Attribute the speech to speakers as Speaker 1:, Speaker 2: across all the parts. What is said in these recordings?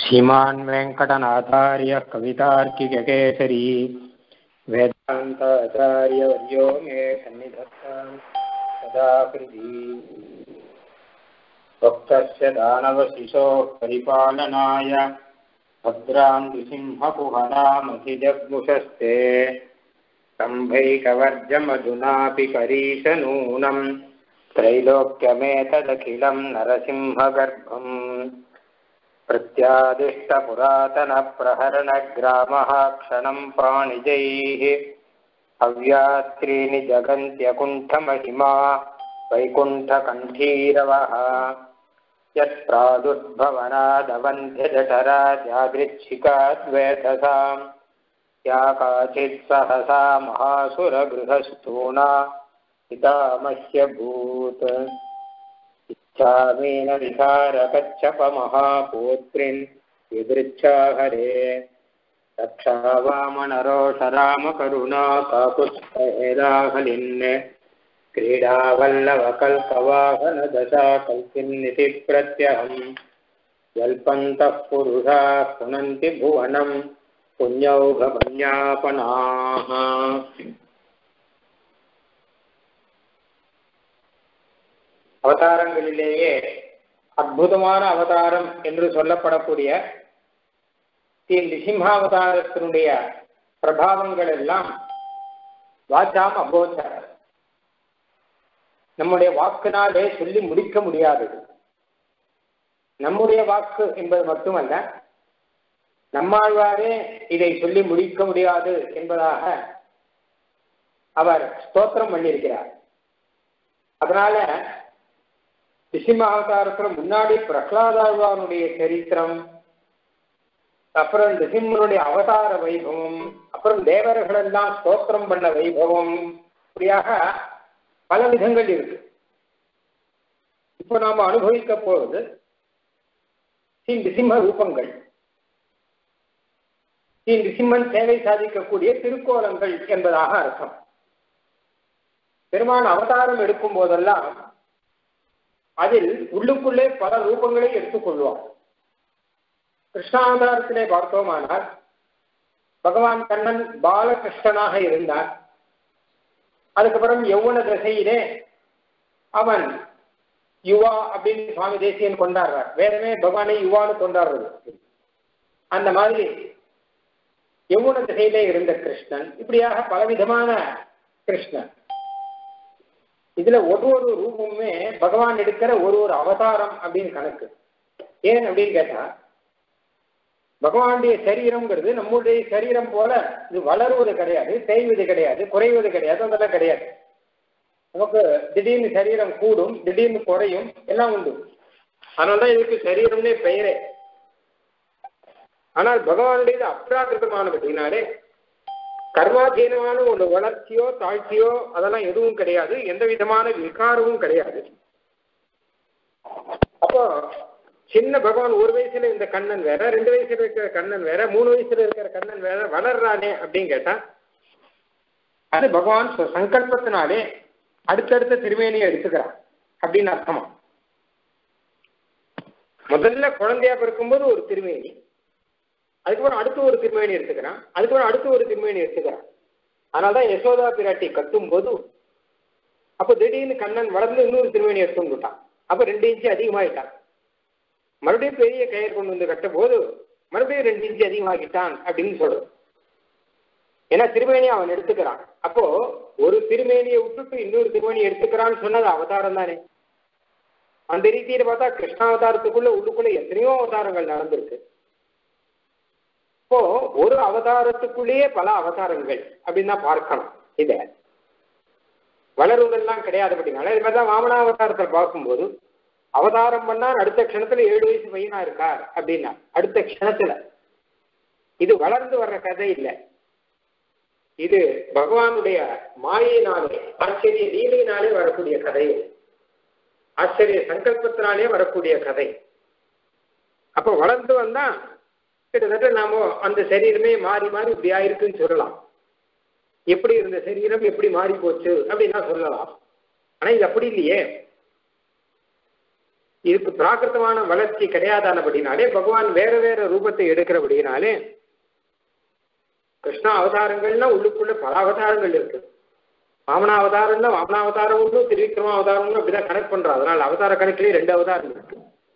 Speaker 1: श्रीमान् वेङ्कटनाथार्यः कवितार्किककेसरी वेदान्ताचार्यवर्यो मे सन्निधत्तां सदा हृदि भक्तस्य दानवशिशोः परिपालनाय भद्रां नृसिंहकुहरामधिजग्मुषस्ते सम्भैकवर्जमधुनापि करीशनूनम् त्रैलोक्यमेतदखिलं नरसिंहगर्भम् प्रत्यादिष्टपुरातनप्रहरणग्रामः क्षणं पाणिजैः हव्यास्त्रीणि जगन्त्यकुण्ठमहिमा वैकुण्ठकण्ठीरवः यत्प्रादुर्भवनादवन्ध्यजठराजागृच्छिकाद्वेधसाम् या काचित् सहसा महासुरगृहस्थूणा पितामह्यभूत् इच्छामीन विहारकच्छपमहापूत्रिन् विदृच्छा हरे रक्षावामनरोषरामकरुणा काकुत्स्थहेदाहलिन् क्रीडावल्लवकल्पवाहनदशा कल्पिन्निति प्रत्यहम् जल्पन्तः पुरुषाः पुनन्ति भुवनम् पुण्यौघपन्यापनाः அவதாரங்களிலேயே அற்புதமான அவதாரம் என்று சொல்லப்படக்கூடிய ஸ்ரீ நிசிம்ஹாவதாரத்தினுடைய பிரபாவங்கள் எல்லாம் வாச்சாம் அபோச்சார நம்முடைய வாக்குனாலே சொல்லி முடிக்க முடியாதது நம்முடைய வாக்கு என்பது மட்டுமல்ல நம்மாழ்வாரே இதை சொல்லி முடிக்க முடியாது என்பதாக அவர் ஸ்தோத்திரம் பண்ணியிருக்கிறார் அதனால நிசிம்ம அவதாரத்துல முன்னாடி பிரகலாதாழ்வானுடைய சரித்திரம் அப்புறம் நிசிம்மனுடைய அவதார வைபவம் அப்புறம் தேவர்கள் எல்லாம் ஸ்தோத்திரம் பண்ண வைபவம் இப்படியாக பல விதங்கள் இருக்கு இப்போ நாம அனுபவிக்க போவது ஸ்ரீ நிசிம்ம ரூபங்கள் ஸ்ரீ நிசிம்மன் சேவை சாதிக்கக்கூடிய திருக்கோலங்கள் என்பதாக அர்த்தம் பெருமான் அவதாரம் எடுக்கும் போதெல்லாம் அதில் உள்ளுக்குள்ளே பல ரூபங்களை எடுத்துக்கொள்வார் கிருஷ்ணாவதாரத்திலே பார்த்தோமானால் பகவான் கண்ணன் பாலகிருஷ்ணனாக இருந்தார் அதுக்கப்புறம் யௌவன தசையிலே அவன் யுவா அப்படின்னு சுவாமி தேசியன் கொண்டாடுறார் வேறமே பகவானை யுவான்னு கொண்டாடுறது அந்த மாதிரி யௌவன திசையிலே இருந்த கிருஷ்ணன் இப்படியாக பலவிதமான கிருஷ்ணன் இதுல ஒரு ஒரு ரூபமுமே பகவான் எடுக்கிற ஒரு ஒரு அவதாரம் அப்படின்னு கணக்கு ஏன் அப்படின்னு கேட்டா பகவானுடைய சரீரம்ங்கிறது நம்முடைய சரீரம் போல இது வளருவது கிடையாது தேய்வது கிடையாது குறைவது கிடையாது அதெல்லாம் கிடையாது நமக்கு திடீர்னு சரீரம் கூடும் திடீர்னு குறையும் எல்லாம் உண்டு அதனாலதான் இதுக்கு சரீரம்னே பெயரே ஆனால் பகவானுடையது அப்ராகிருதமானபடினாலே கர்மாதீனமான ஒரு வளர்ச்சியோ தாழ்ச்சியோ அதெல்லாம் எதுவும் கிடையாது எந்த விதமான விகாரமும் கிடையாது அப்போ சின்ன பகவான் ஒரு வயசுல இந்த கண்ணன் வேற ரெண்டு வயசுல இருக்கிற கண்ணன் வேற மூணு வயசுல இருக்கிற கண்ணன் வேற வளர்றானே அப்படின்னு கேட்டா அது பகவான் சங்கல்பத்தினாலே அடுத்தடுத்த திருமேனியை எடுத்துக்கிறான் அப்படின்னு அர்த்தமா முதல்ல குழந்தையா பிறக்கும்போது ஒரு திருமேனி அதுக்கப்புறம் அடுத்து ஒரு திருமேனி எடுத்துக்கிறான் அதுக்கப்புறம் அடுத்து ஒரு திருமேனி எடுத்துக்கிறான் அதனாலதான் யசோதா பிராட்டி கட்டும் போது அப்போ திடீர்னு கண்ணன் வளர்ந்து இன்னொரு திருமேனி எடுத்து விட்டான் அப்ப ரெண்டு இன்ச்சு அதிகமாயிட்டான் மறுபடியும் பெரிய கயிறு கொண்டு வந்து கட்டும் போது மறுபடியும் ரெண்டு இன்ச்சு அதிகமாகிட்டான் அப்படின்னு சொல்றோம் ஏன்னா திருமேனியை அவன் எடுத்துக்கிறான் அப்போ ஒரு திருமேனியை விட்டுட்டு இன்னொரு திருமேனி எடுத்துக்கிறான்னு சொன்னது அவதாரம் தானே அந்த ரீதியில பார்த்தா கிருஷ்ணாவதாரத்துக்குள்ள உள்ளுக்குள்ள எத்தனையோ அவதாரங்கள் நடந்திருக்கு இப்போ ஒரு அவதாரத்துக்குள்ளேயே பல அவதாரங்கள் அப்படின்னு தான் பார்க்கணும் இத வளருவதெல்லாம் கிடையாதுபடினால இது மாதிரிதான் வாமனாவதாரத்தில் பார்க்கும்போது அவதாரம் பண்ணார் அடுத்த க்ஷணத்துல ஏழு வயசு பையனா இருக்கார் அப்படின்னா அடுத்த க்ஷணத்துல இது வளர்ந்து வர்ற கதை இல்லை இது பகவானுடைய மாயினாலே ஆச்சரிய லீலையினாலே வரக்கூடிய கதை ஆச்சரிய சங்கல்பத்தினாலே வரக்கூடிய கதை அப்ப வளர்ந்து வந்தா கிட்டத்தட்ட நாம அந்த சரீரமே மாறி மாறி இப்படி ஆயிருக்குன்னு சொல்லலாம் எப்படி இருந்த சரீரம் எப்படி மாறி போச்சு அப்படின்னா சொல்லலாம் ஆனா இது அப்படி இல்லையே இதுக்கு பிராகிருத்தமான வளர்ச்சி கிடையாதானபடினாலே பகவான் வேற வேற ரூபத்தை எடுக்கிறபடினாலே கிருஷ்ணா அவதாரங்கள்னா உள்ளுக்குள்ள பல அவதாரங்கள் இருக்கு வாமன அவதாரம்னா வாமன அவதாரம் ஒன்று திருவிக்ரம அவதாரம்னு அப்படிதான் கனெக்ட் பண்றோம் அதனால அவதார கணக்கிலே ரெண்டு அவதாரம் இருக்கு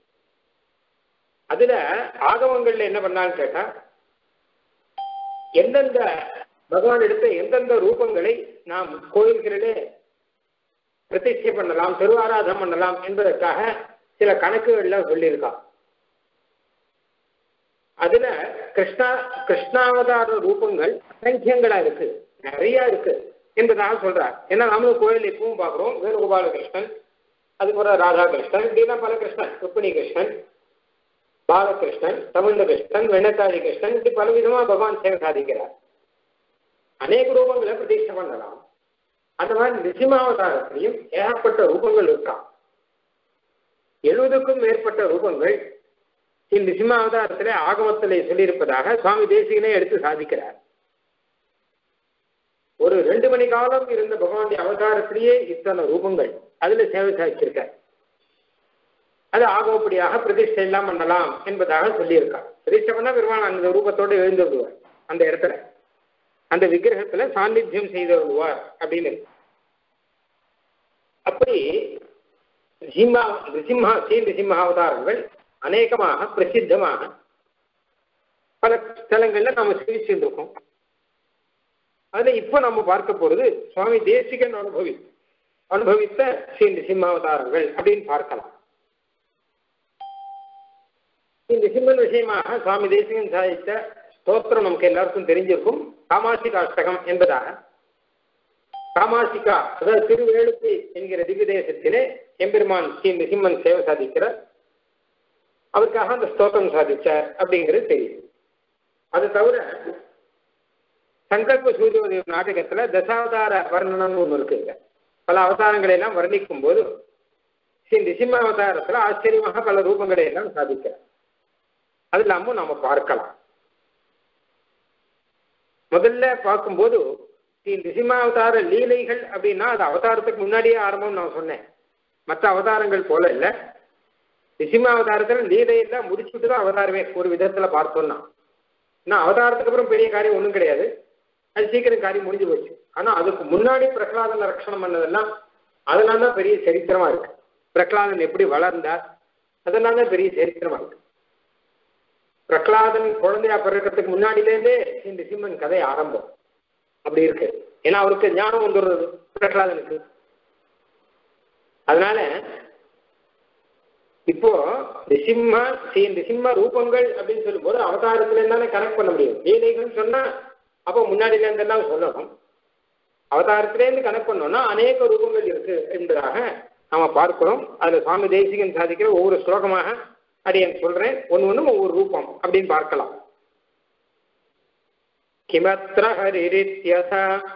Speaker 1: அதுல ஆகமங்கள்ல என்ன பண்ணான்னு கேட்டா எந்தெந்த பகவான் எடுத்த எந்தெந்த ரூபங்களை நாம் கோயில்களிலே பிரதிஷ்டை பண்ணலாம் திருவாராதனம் பண்ணலாம் என்பதற்காக சில கணக்குகள்லாம் சொல்லியிருக்கா அதுல கிருஷ்ணா கிருஷ்ணாவதார ரூபங்கள் அசங்கியங்களா இருக்கு நிறைய இருக்கு என்பதாக சொல்றார் ஏன்னா நம்மளும் கோயில் இப்பவும் பார்க்குறோம் வேணுகோபால கிருஷ்ணன் அதுக்கப்புறம் ராதாகிருஷ்ணன் இப்படிலாம் பல கிருஷ்ணன் ருக்மிணி கிருஷ்ணன் பாலகிருஷ்ணன் தமிழ்ந்த கிருஷ்ணன் வெண்ணத்தாதி கிருஷ்ணன் இப்படி பல விதமா பகவான் சேவை சாதிக்கிறார் அநேக ரூபங்களை பிரதிஷ்டை பண்ணலாம் அந்த மாதிரி நிசிமாவதாரத்திலையும் ஏகப்பட்ட ரூபங்கள் இருக்கான் எழுபதுக்கும் மேற்பட்ட ரூபங்கள் இந்த நிசிமாவதாரத்திலே ஆகமத்திலே சொல்லியிருப்பதாக சுவாமி தேசிகனே எடுத்து சாதிக்கிறார் ஒரு ரெண்டு மணி காலம் இருந்த பகவானுடைய அவதாரத்திலேயே இத்தனை ரூபங்கள் அதுல சேவை சாதிச்சிருக்கார் அது ஆகமப்படியாக பிரதிஷ்டை எல்லாம் பண்ணலாம் என்பதாக சொல்லியிருக்கார் பிரதிஷ்டை பண்ணா பெருமாள் அந்த ரூபத்தோடு எழுந்து விடுவார் அந்த இடத்துல அந்த விக்கிரகத்துல சாநித்தியம் செய்து விடுவார் அப்படின்னு இருக்கு. அப்படி நிசிம்மா நிசிம்ஹா ஸ்ரீ நிசிம்ம அவதாரங்கள் அநேகமாக பிரசித்தமாக பல ஸ்தலங்கள்ல நாம சேவிச்சுட்டு இருக்கோம் அதுல இப்ப நம்ம பார்க்க போறது சுவாமி தேசிகன் அனுபவி அனுபவித்த ஸ்ரீ நிசிம்மாவதாரங்கள் அப்படின்னு பார்க்கலாம் இந்த சிம்மன் விஷயமாக சுவாமி தேசிகன் சாதித்த ஸ்தோத்திரம் நமக்கு எல்லாருக்கும் தெரிஞ்சிருக்கும் காமாசிகா அஷ்டகம் என்பதாக காமாசிகா அதாவது திருவேளுக்கு என்கிற திவ்யதேசத்திலே எம்பெருமான் ஸ்ரீ நிசிம்மன் சேவை சாதிக்கிறார் அவருக்காக அந்த ஸ்தோத்திரம் சாதிச்சார் அப்படிங்கிறது தெரியும் அது தவிர சங்கல்ப சூரியோதய நாடகத்துல தசாவதார வர்ணனம்னு ஒன்று இருக்குங்க பல அவதாரங்களை எல்லாம் வர்ணிக்கும் போது ஸ்ரீ நிசிம்ம அவதாரத்துல ஆச்சரியமாக பல ரூபங்களை எல்லாம் சாதிக்கிறார் அது இல்லாம நாம பார்க்கலாம் முதல்ல பார்க்கும்போது ஸ்ரீ நிசிம்மாவதார லீலைகள் அப்படின்னா அது அவதாரத்துக்கு முன்னாடியே ஆரம்பம் நான் சொன்னேன் மற்ற அவதாரங்கள் போல இல்லை நிசிம்மாவதாரத்தில் லீலையெல்லாம் முடிச்சுட்டு தான் அவதாரமே ஒரு விதத்துல பார்த்தோம்னா நான் அவதாரத்துக்கு அப்புறம் பெரிய காரியம் ஒன்றும் கிடையாது அது சீக்கிரம் காரியம் முடிஞ்சு போச்சு ஆனா அதுக்கு முன்னாடி பிரகலாதன் ரட்சணம் பண்ணதெல்லாம் அதெல்லாம் தான் பெரிய சரித்திரமா இருக்கு பிரகலாதன் எப்படி வளர்ந்தார் அதெல்லாம் தான் பெரிய சரித்திரமா இருக்கு பிரகலாதன் குழந்தையா பிறக்கிறதுக்கு முன்னாடியிலேருந்தே இந்த சிம்மன் கதை ஆரம்பம் அப்படி இருக்கு ஏன்னா அவருக்கு ஞானம் வந்துடுறது பிரகலாதனுக்கு அதனால இப்போ நிசிம்ம ஸ்ரீ நிசிம்ம ரூபங்கள் அப்படின்னு சொல்லும்போது அவதாரத்துல தானே கனெக்ட் பண்ண முடியும் லீலைகள் சொன்னா அப்போ முன்னாடில இருந்தெல்லாம் சொல்லணும் அவதாரத்திலேருந்து கனெக்ட் பண்ணோம்னா அநேக ரூபங்கள் இருக்கு என்பதாக நாம பார்க்கிறோம் அதுல சுவாமி தேசிகன் சாதிக்கிற ஒவ்வொரு ஸ்லோகமாக அடியன் சொல்றேன் ஒன்று ஒன்றும் ஒவ்வொரு ரூபம் அப்படின்னு பார்க்கலாம் கிமத்திர ஹரிரித்யச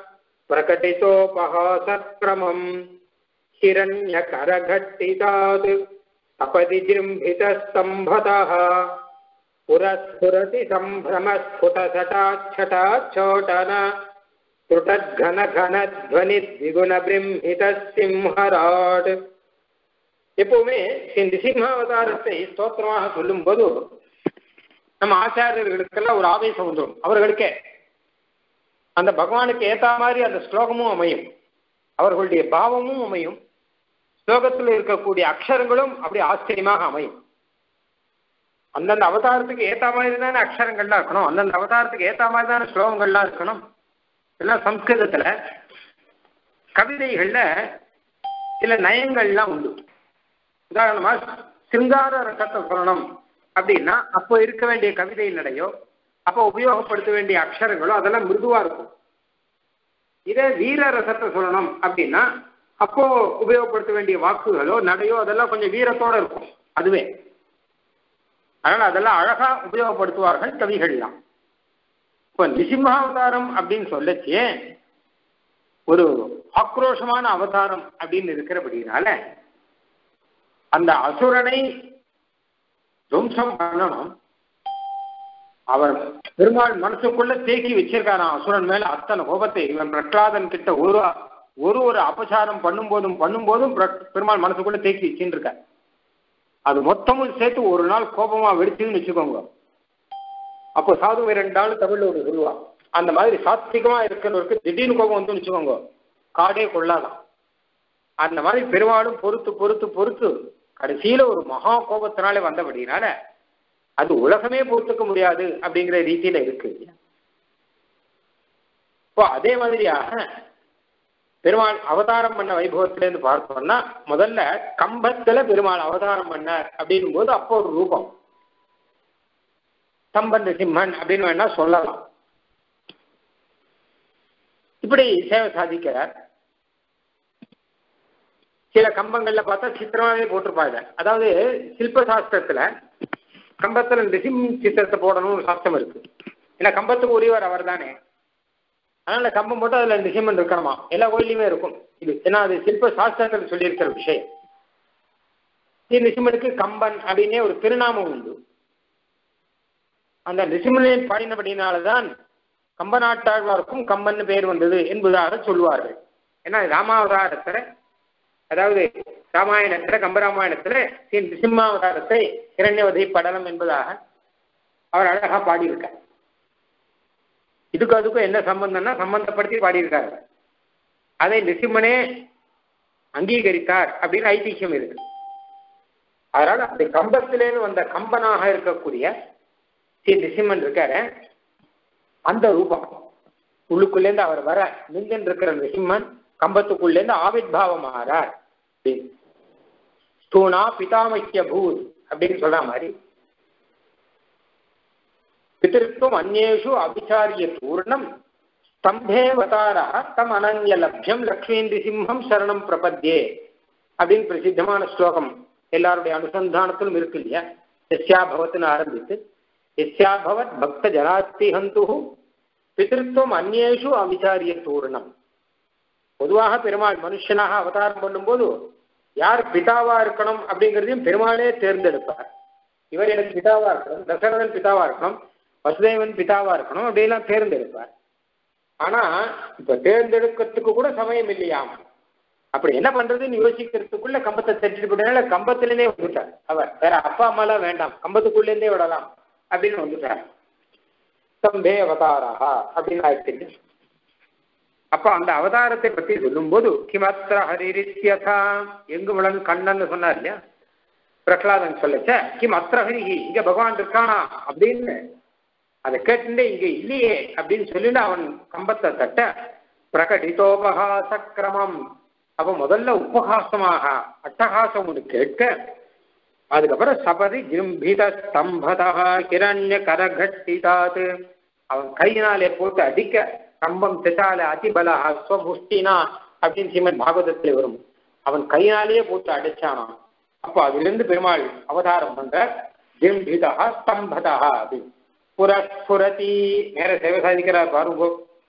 Speaker 1: பிரகட்டிதோபஹாசக்ரமம் ஹிரண்ய கரகட்டிதாத் தபதி ஜிம்பிதஸ்தம்பதः புரஸ்ஃபுரதி सम्भ्रमस्फुटसटाच्छटाच्छोटन त्रुटद्घनघनध्वनि द्विगुणबृंहितसिंहराट् எப்பவுமே இந்த நிசிம்மாவதாரத்தை ஸ்தோத்திரமாக சொல்லும் போது நம்ம ஆச்சாரியர்களுக்கெல்லாம் ஒரு ஆவேசம் வந்துடும் அவர்களுக்கே அந்த பகவானுக்கு ஏத்த மாதிரி அந்த ஸ்லோகமும் அமையும் அவர்களுடைய பாவமும் அமையும் ஸ்லோகத்தில் இருக்கக்கூடிய அக்ஷரங்களும் அப்படி ஆச்சரியமாக அமையும் அந்தந்த அவதாரத்துக்கு ஏத்த மாதிரி தானே அக்ஷரங்கள்லாம் இருக்கணும் அந்தந்த அவதாரத்துக்கு ஏத்த மாதிரி தானே ஸ்லோகங்கள்லாம் இருக்கணும் எல்லாம் சம்ஸ்கிருதத்துல கவிதைகள்ல சில நயங்கள்லாம் உண்டு உதாரணமா சிங்கார ரசத்தை சொல்லணும் அப்படின்னா அப்போ இருக்க வேண்டிய கவிதை நடையோ அப்போ உபயோகப்படுத்த வேண்டிய அக்ஷரங்களோ அதெல்லாம் மிருதுவா இருக்கும் இதே வீர ரசத்தை சொல்லணும் அப்படின்னா அப்போ உபயோகப்படுத்த வேண்டிய வாக்குகளோ நடையோ அதெல்லாம் கொஞ்சம் வீரத்தோட இருக்கும் அதுவே அதனால அதெல்லாம் அழகா உபயோகப்படுத்துவார்கள் கவிகள்லாம் இப்போ நிசிம்மாவதாரம் அப்படின்னு சொல்லச்சே ஒரு ஆக்ரோஷமான அவதாரம் அப்படின்னு இருக்கிறபடினால அந்த அசுரனை துவம்சம் பண்ணணும் அவர் பெருமாள் மனசுக்குள்ள தேக்கி வச்சிருக்காராம் அசுரன் மேல அத்தனை கோபத்தை இவன் பிரகலாதன் கிட்ட ஒரு ஒரு ஒரு அபசாரம் பண்ணும்போதும் பண்ணும்போதும் பெருமாள் மனசுக்குள்ள தேக்கி வச்சுட்டு இருக்கார் அது மொத்தமும் சேர்த்து ஒரு நாள் கோபமா வெடிச்சுன்னு வச்சுக்கோங்க அப்போ சாதுவை ரெண்டு நாள் தமிழ்ல ஒரு சொல்லுவான் அந்த மாதிரி சாத்விகமா இருக்கிறவருக்கு திடீர்னு கோபம் வந்து வச்சுக்கோங்க காடே கொள்ளாதான் அந்த மாதிரி பெருமாளும் பொறுத்து பொறுத்து பொறுத்து கடைசியில ஒரு மகா கோபத்தினாலே வந்தபடினால அது உலகமே பொறுத்துக்க முடியாது அப்படிங்கிற ரீதியில இருக்கு இப்போ அதே மாதிரியாக பெருமாள் அவதாரம் பண்ண வைபவத்திலேருந்து பார்த்தோம்னா முதல்ல கம்பத்துல பெருமாள் அவதாரம் பண்ணார் அப்படின்னும் போது அப்போ ஒரு ரூபம் கம்பன் சிம்மன் அப்படின்னு வேணா சொல்லலாம் இப்படி சேவை சாதிக்கிறார் சில கம்பங்கள்ல பார்த்தா சித்திரமாவே போட்டிருப்பாங்க அதாவது சில்ப சாஸ்திரத்துல கம்பத்துல நிசிம் சித்திரத்தை போடணும்னு சாஸ்திரம் இருக்கு ஏன்னா கம்பத்துக்கு உரியவர் அவர் தானே அதனால கம்பம் போட்டு அதுல நிசிம்மன் இருக்கணுமா எல்லா கோயிலையுமே இருக்கும் இது ஏன்னா அது சில்ப சாஸ்திரத்தில் சொல்லியிருக்கிற விஷயம் ஸ்ரீ நிசிம்மனுக்கு கம்பன் அப்படின்னே ஒரு திருநாமம் உண்டு அந்த நிசிம்மனை பாடினபடினால்தான் கம்பநாட்டாழ்வாருக்கும் கம்பன் பேர் வந்தது என்பதாக சொல்வார்கள் ஏன்னா ராமாவதாரத்துல அதாவது ராமாயணத்துல கம்பராமாயணத்துல ஸ்ரீ நிசிம்மாவதாரத்தை இரண்யவதை படலம் என்பதாக அவர் அழகா பாடியிருக்கார் இதுக்கு அதுக்கும் என்ன சம்பந்தம்னா சம்பந்தப்படுத்தி பாடியிருக்காரு அதை நிசிம்மனே அங்கீகரித்தார் அப்படின்னு ஐதிஹ்யம் இருக்கு அதனால அந்த கம்பத்திலேருந்து வந்த கம்பனாக இருக்கக்கூடிய ஸ்ரீ நிசிம்மன் இருக்காரு அந்த ரூபம் உள்ளுக்குள்ளேருந்து அவர் வர நின்று இருக்கிற நிசிம்மன் கம்பத்துக்குள்ளேருந்து ஆவிர்வாவம் ஆறார் ஸ்தூணா பிதாமக்கிய பூத் அப்படின்னு சொல்ற மாதிரி பிதிருத்துவம் அந்நேஷு அபிச்சாரிய பூர்ணம் ஸ்தம்பேவதாரா தம் அனன்ய லப்யம் லக்ஷ்மீந்திரி சிம்மம் சரணம் பிரபத்யே அப்படின்னு பிரசித்தமான ஸ்லோகம் எல்லாருடைய அனுசந்தானத்திலும் இருக்கு இல்லையா எஸ்யா பவத்துன்னு ஆரம்பித்து எஸ்யா பவத் பக்த ஜனாஸ்தி ஹந்து பிதிருத்துவம் அந்நேஷு அவிச்சாரிய பூர்ணம் பொதுவாக பெருமாள் மனுஷனாக அவதாரம் பண்ணும்போது யார் பிதாவா இருக்கணும் அப்படிங்கிறதையும் பெருமாளே தேர்ந்தெடுப்பார் இவர் எனக்கு பிதாவா இருக்கணும் தசரதன் பிதாவா இருக்கணும் வசுதேவன் பிதாவா இருக்கணும் அப்படியெல்லாம் தேர்ந்தெடுப்பார் ஆனா இப்ப தேர்ந்தெடுக்கிறதுக்கு கூட சமயம் இல்லையாம் அப்படி என்ன பண்றதுன்னு யோசிக்கிறதுக்குள்ள கம்பத்தை தட்டிட்டு போட்டனால கம்பத்திலேருந்தே வந்துட்டார் அவர் வேற அப்பா அம்மாலாம் வேண்டாம் கம்பத்துக்குள்ளேருந்தே விடலாம் அப்படின்னு வந்துட்டார் ஸ்தம்பே அவதாராக அப்படின்னு ஆயிடுச்சு அப்ப அந்த அவதாரத்தை பத்தி சொல்லும்போது கிமத்திர ஹரிரித்யதா எங்கு விளங்கு கண்ணன்னு சொன்னார் இல்லையா பிரகலாதன் சொல்லச்ச கிம் அத்திர ஹரிஹி இங்க பகவான் இருக்கானா அப்படின்னு அதை கேட்டுட்டு இங்க இல்லையே அப்படின்னு சொல்லிட்டு அவன் கம்பத்தை தட்ட பிரகடிதோபகாச கிரமம் அப்ப முதல்ல உபகாசமாக அட்டகாசம் ஒன்று கேட்க அதுக்கப்புறம் சபதி ஜிம்பித ஸ்தம்பதா கிரண்ய கரகட்டிதாது அவன் கையினாலே போட்டு அடிக்க கம்பம் திசால அதிபலா ஸ்வமுஷ்டினா அப்படின்னு ஸ்ரீமத் பாகவதத்துல வரும் அவன் கையினாலேயே போட்டு அடிச்சானான் அப்போ அதிலிருந்து பெருமாள் அவதாரம் பண்ற ஜிம்பிதா ஸ்தம்பதா அப்படின்னு புரஸ்புரதி நேர சேவை சாதிக்கிறார் பாருங்க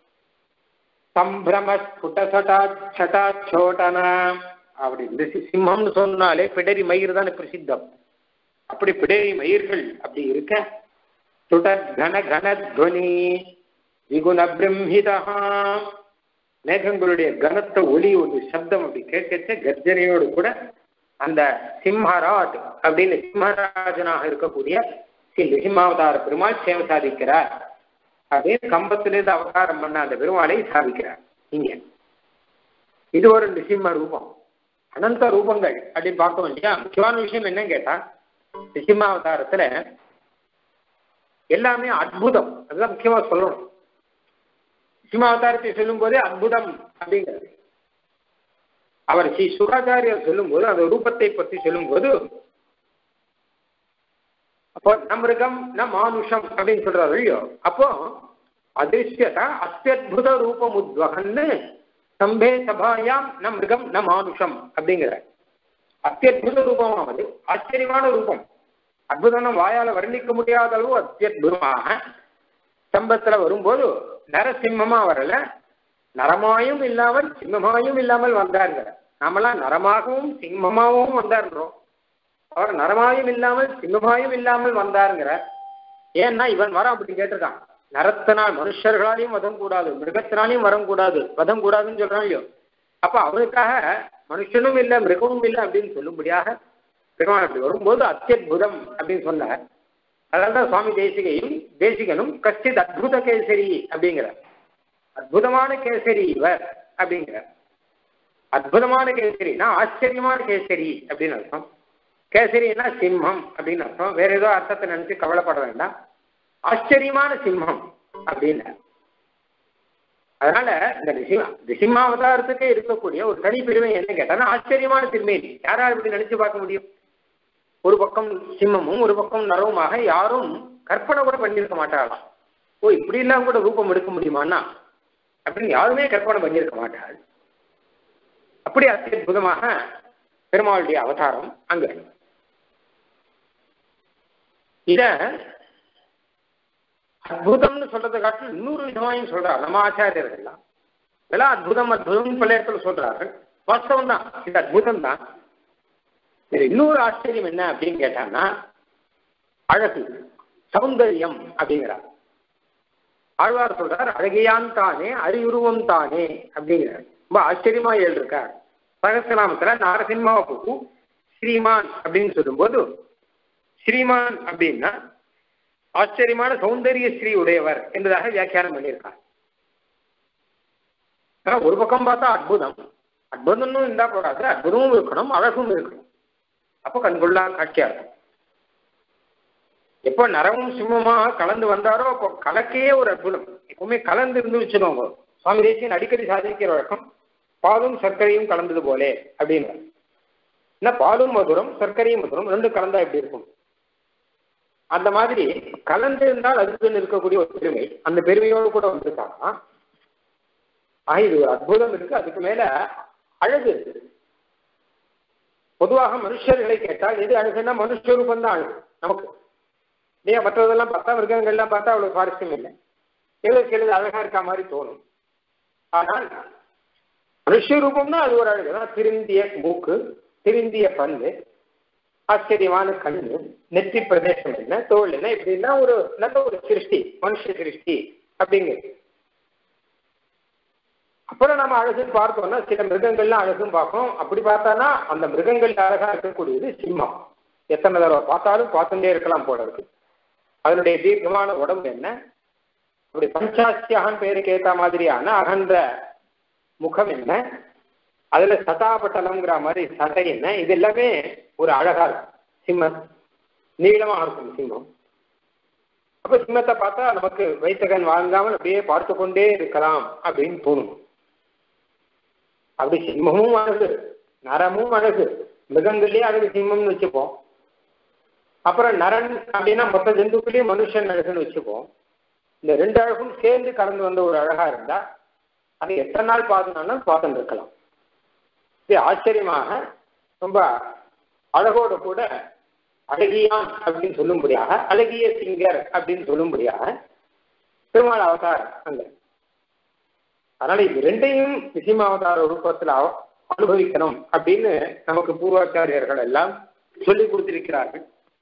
Speaker 1: சம்பிரம ஸ்புடசடா சட்டா சோட்டன அப்படி இந்த சிம்மம்னு சொன்னாலே பிடரி மயிர் தானே பிரசித்தம் அப்படி பிடரி மயிர்கள் அப்படி இருக்க சுட கன கன துவனி விகுண பிரம்மிதா மேகங்களுடைய கனத்த ஒலி ஒரு சப்தம் அப்படி கேட்கச்ச கர்ஜனையோடு கூட அந்த சிம்மராஜ் அப்படின்னு சிம்மராஜனாக இருக்கக்கூடிய ஸ்ரீ நிசிம்மாவதார பெருமாள் சேவை சாதிக்கிறார் அப்படின்னு கம்பத்திலிருந்து அவதாரம் பண்ண அந்த பெருமாளை சாதிக்கிறார் இங்க இது ஒரு நிசிம்ம ரூபம் அனந்த ரூபங்கள் அப்படின்னு பார்த்தோம் இல்லையா முக்கியமான விஷயம் என்னன்னு கேட்டா நிசிம்மாவதாரத்துல எல்லாமே அற்புதம் அதுதான் முக்கியமா சொல்லணும் நிசிம்மாவதாரத்தை சொல்லும் போதே அற்புதம் அப்படிங்கிறது அவர் ஸ்ரீ சுகாச்சாரியர் சொல்லும் போது அந்த ரூபத்தை பற்றி சொல்லும் போது அப்போ நமிருகம் ந மானுஷம் அப்படின்னு சொல்றாரு இல்லையோ அப்போ அதிருஷ்யதா அத்தியுத ரூபம் உத்வகன்னு சம்பே சபாயாம் ந மிருகம் ந மானுஷம் அப்படிங்கிற அத்தியுத ரூபமாவது ஆச்சரியமான ரூபம் அற்புதம் வாயால வர்ணிக்க முடியாத அளவு அத்தியுதமாக ஸ்தம்பத்துல வரும்போது நரசிம்மமா வரல நரமாயும் இல்லாமல் சிம்மமாயும் இல்லாமல் வந்தாருங்க நாமெல்லாம் நரமாகவும் சிம்மமாகவும் வந்தாருன்றோம் அவர் நரமாயும் இல்லாமல் சிம்மமாயும் இல்லாமல் வந்தாருங்கிற ஏன்னா இவன் வரம் அப்படி கேட்டிருக்கான் நரத்தினால் மனுஷர்களாலையும் வதம் கூடாது மிருகத்தினாலையும் வரம் கூடாது வதம் கூடாதுன்னு சொல்றான் இல்லையோ அப்ப அவனுக்காக மனுஷனும் இல்லை மிருகமும் இல்லை அப்படின்னு சொல்லும்படியாக பெருமாள் அப்படி வரும்போது அத்தியுதம் அப்படின்னு சொன்னார் அதனால தான் சுவாமி தேசிகையும் தேசிகனும் கஷ்டித் அத்புத கேசரி அப்படிங்கிறார் அற்புதமான கேசரி இவர் அப்படிங்கிறார் அற்புதமான கேசரினா ஆச்சரியமான கேசரி அப்படின்னு அர்த்தம் கேசரினா சிம்மம் அப்படின்னு அர்த்தம் வேற ஏதோ அர்த்தத்தை நினைச்சு கவலைப்பட வேண்டாம் ஆச்சரியமான சிம்மம் அப்படின்னு அதனால இந்த ரிசிமா ரிசிமாவதாரத்துக்கே இருக்கக்கூடிய ஒரு தனி பெருமை என்ன கேட்டானா ஆச்சரியமான திருமேனி யாரால் இப்படி நினைச்சு பார்க்க முடியும் ஒரு பக்கம் சிம்மமும் ஒரு பக்கம் நரவுமாக யாரும் கற்பனை கூட பண்ணியிருக்க மாட்டாளாம் ஓ இப்படி எல்லாம் கூட ரூபம் எடுக்க முடியுமான்னா அப்படின்னு யாருமே கற்பனை பண்ணியிருக்க மாட்டாள் அப்படி அத்தியுதமாக பெருமாளுடைய அவதாரம் அங்க இத அற்புதம்னு சொல்றதை காட்டிலும் இன்னொரு விதமாயும் சொல்றார் நம்ம ஆச்சாரியர்கள்லாம் இதெல்லாம் அற்புதம் அற்புதம் பல இடத்துல சொல்றார்கள் வாஸ்தவம் தான் இது அற்புதம் தான் இது இன்னொரு ஆச்சரியம் என்ன அப்படின்னு கேட்டான்னா அழகு சௌந்தரியம் அப்படிங்கிறார் ஆழ்வார் சொல்றார் அழகியான் தானே அறிவுருவம் தானே அப்படிங்கிறார் ரொம்ப ஆச்சரியமா எழுதிருக்கார் சகசிரநாமத்துல நாரசிம்மாவை பூ ஸ்ரீமான் அப்படின்னு சொல்லும்போது ஸ்ரீமான் அப்படின்னா ஆச்சரியமான சௌந்தரிய ஸ்ரீ உடையவர் என்பதாக வியாக்கியானம் பண்ணியிருக்கார் ஆனா ஒரு பக்கம் பார்த்தா அற்புதம் அற்புதம்னு இருந்தா போடாது அற்புதமும் இருக்கணும் அழகும் இருக்கணும் அப்போ கண்கொள்ளா காட்சியா இருக்கும் எப்போ நரமும் சிம்மமாக கலந்து வந்தாரோ அப்போ கலக்கே ஒரு அற்புதம் எப்பவுமே கலந்து இருந்து வச்சுக்கோங்க சுவாமி தேசியன் அடிக்கடி சாதிக்கிற வழக்கம் பாலும் சர்க்கரையும் கலந்தது போலே அப்படின்னு என்ன பாலும் மதுரம் சர்க்கரையும் மதுரம் ரெண்டும் கலந்தா எப்படி இருக்கும் அந்த மாதிரி கலந்து இருந்தால் அதுக்குன்னு இருக்கக்கூடிய ஒரு பெருமை அந்த பெருமையோடு கூட வந்திருக்காங்க ஆக இது ஒரு அற்புதம் இருக்கு அதுக்கு மேல அழகு இருக்கு பொதுவாக மனுஷர்களை கேட்டால் எது அழகுன்னா மனுஷரூபம் தான் அழகு நமக்கு இல்லையா மற்றதெல்லாம் பார்த்தா மிருகங்கள்லாம் பார்த்தா அவ்வளவு சுவாரஸ்யம் இல்லை ஏதோ சிலது அழகா இருக்க மாதிரி தோணும் ஆனால் மனுஷரூபம்னா அது ஒரு அழகு தான் திருந்திய மூக்கு திருந்திய பல்லு ஆச்சரியமான கண்ணு நெற்றி பிரதேசம் என்ன தோல் என்ன இப்படின்னா ஒரு நல்ல ஒரு சிருஷ்டி மனுஷ சிருஷ்டி அப்படிங்கிறது அப்புறம் நம்ம அழகுன்னு பார்த்தோம்னா சில மிருகங்கள்லாம் அழகும் பார்ப்போம் அப்படி பார்த்தானா அந்த மிருகங்கள் அழகா இருக்கக்கூடியது சிம்மம் எத்தனை தடவை பார்த்தாலும் பார்த்துட்டே இருக்கலாம் போல இருக்கு அதனுடைய தீர்க்கமான உடம்பு என்ன அப்படி பஞ்சாசியாகன் பேருக்கு ஏத்த மாதிரியான அகன்ற முகம் என்ன அதுல சதாபட்டலம்ங்கிற மாதிரி சதை என்ன இது எல்லாமே ஒரு அழகா இருக்கும் சிம்மம் நீளமா இருக்கும் சிம்மம் அப்ப சிம்மத்தை பார்த்தா நமக்கு வைத்தகன் வாங்காமல் அப்படியே பார்த்து கொண்டே இருக்கலாம் அப்படின்னு தோணும் அப்படி சிம்மமும் அழகு நரமும் அழகு மிருகங்கள்லயே அழகு சிம்மம்னு வச்சுப்போம் அப்புறம் நரன் அப்படின்னா மொத்த ஜந்துக்குள்ளேயே மனுஷன் அழகுன்னு வச்சுப்போம் இந்த ரெண்டு அழகும் சேர்ந்து கலந்து வந்த ஒரு அழகா இருந்தா அது எத்தனை நாள் பார்த்துனாலும் பார்த்துட்டு இருக்கலாம் இது ஆச்சரியமாக ரொம்ப அழகோட கூட அழகியான் அப்படின்னு சொல்லும்படியாக அழகிய சிங்கர் அப்படின்னு சொல்லும்படியாக பெருமாள் அவதாரம் அங்க அதனால இது ரெண்டையும் நிசிம்ம அவதார ரூபத்தில் அனுபவிக்கணும் அப்படின்னு நமக்கு பூர்வாச்சாரியர்கள் எல்லாம் சொல்லி கொடுத்திருக்கிறார்கள்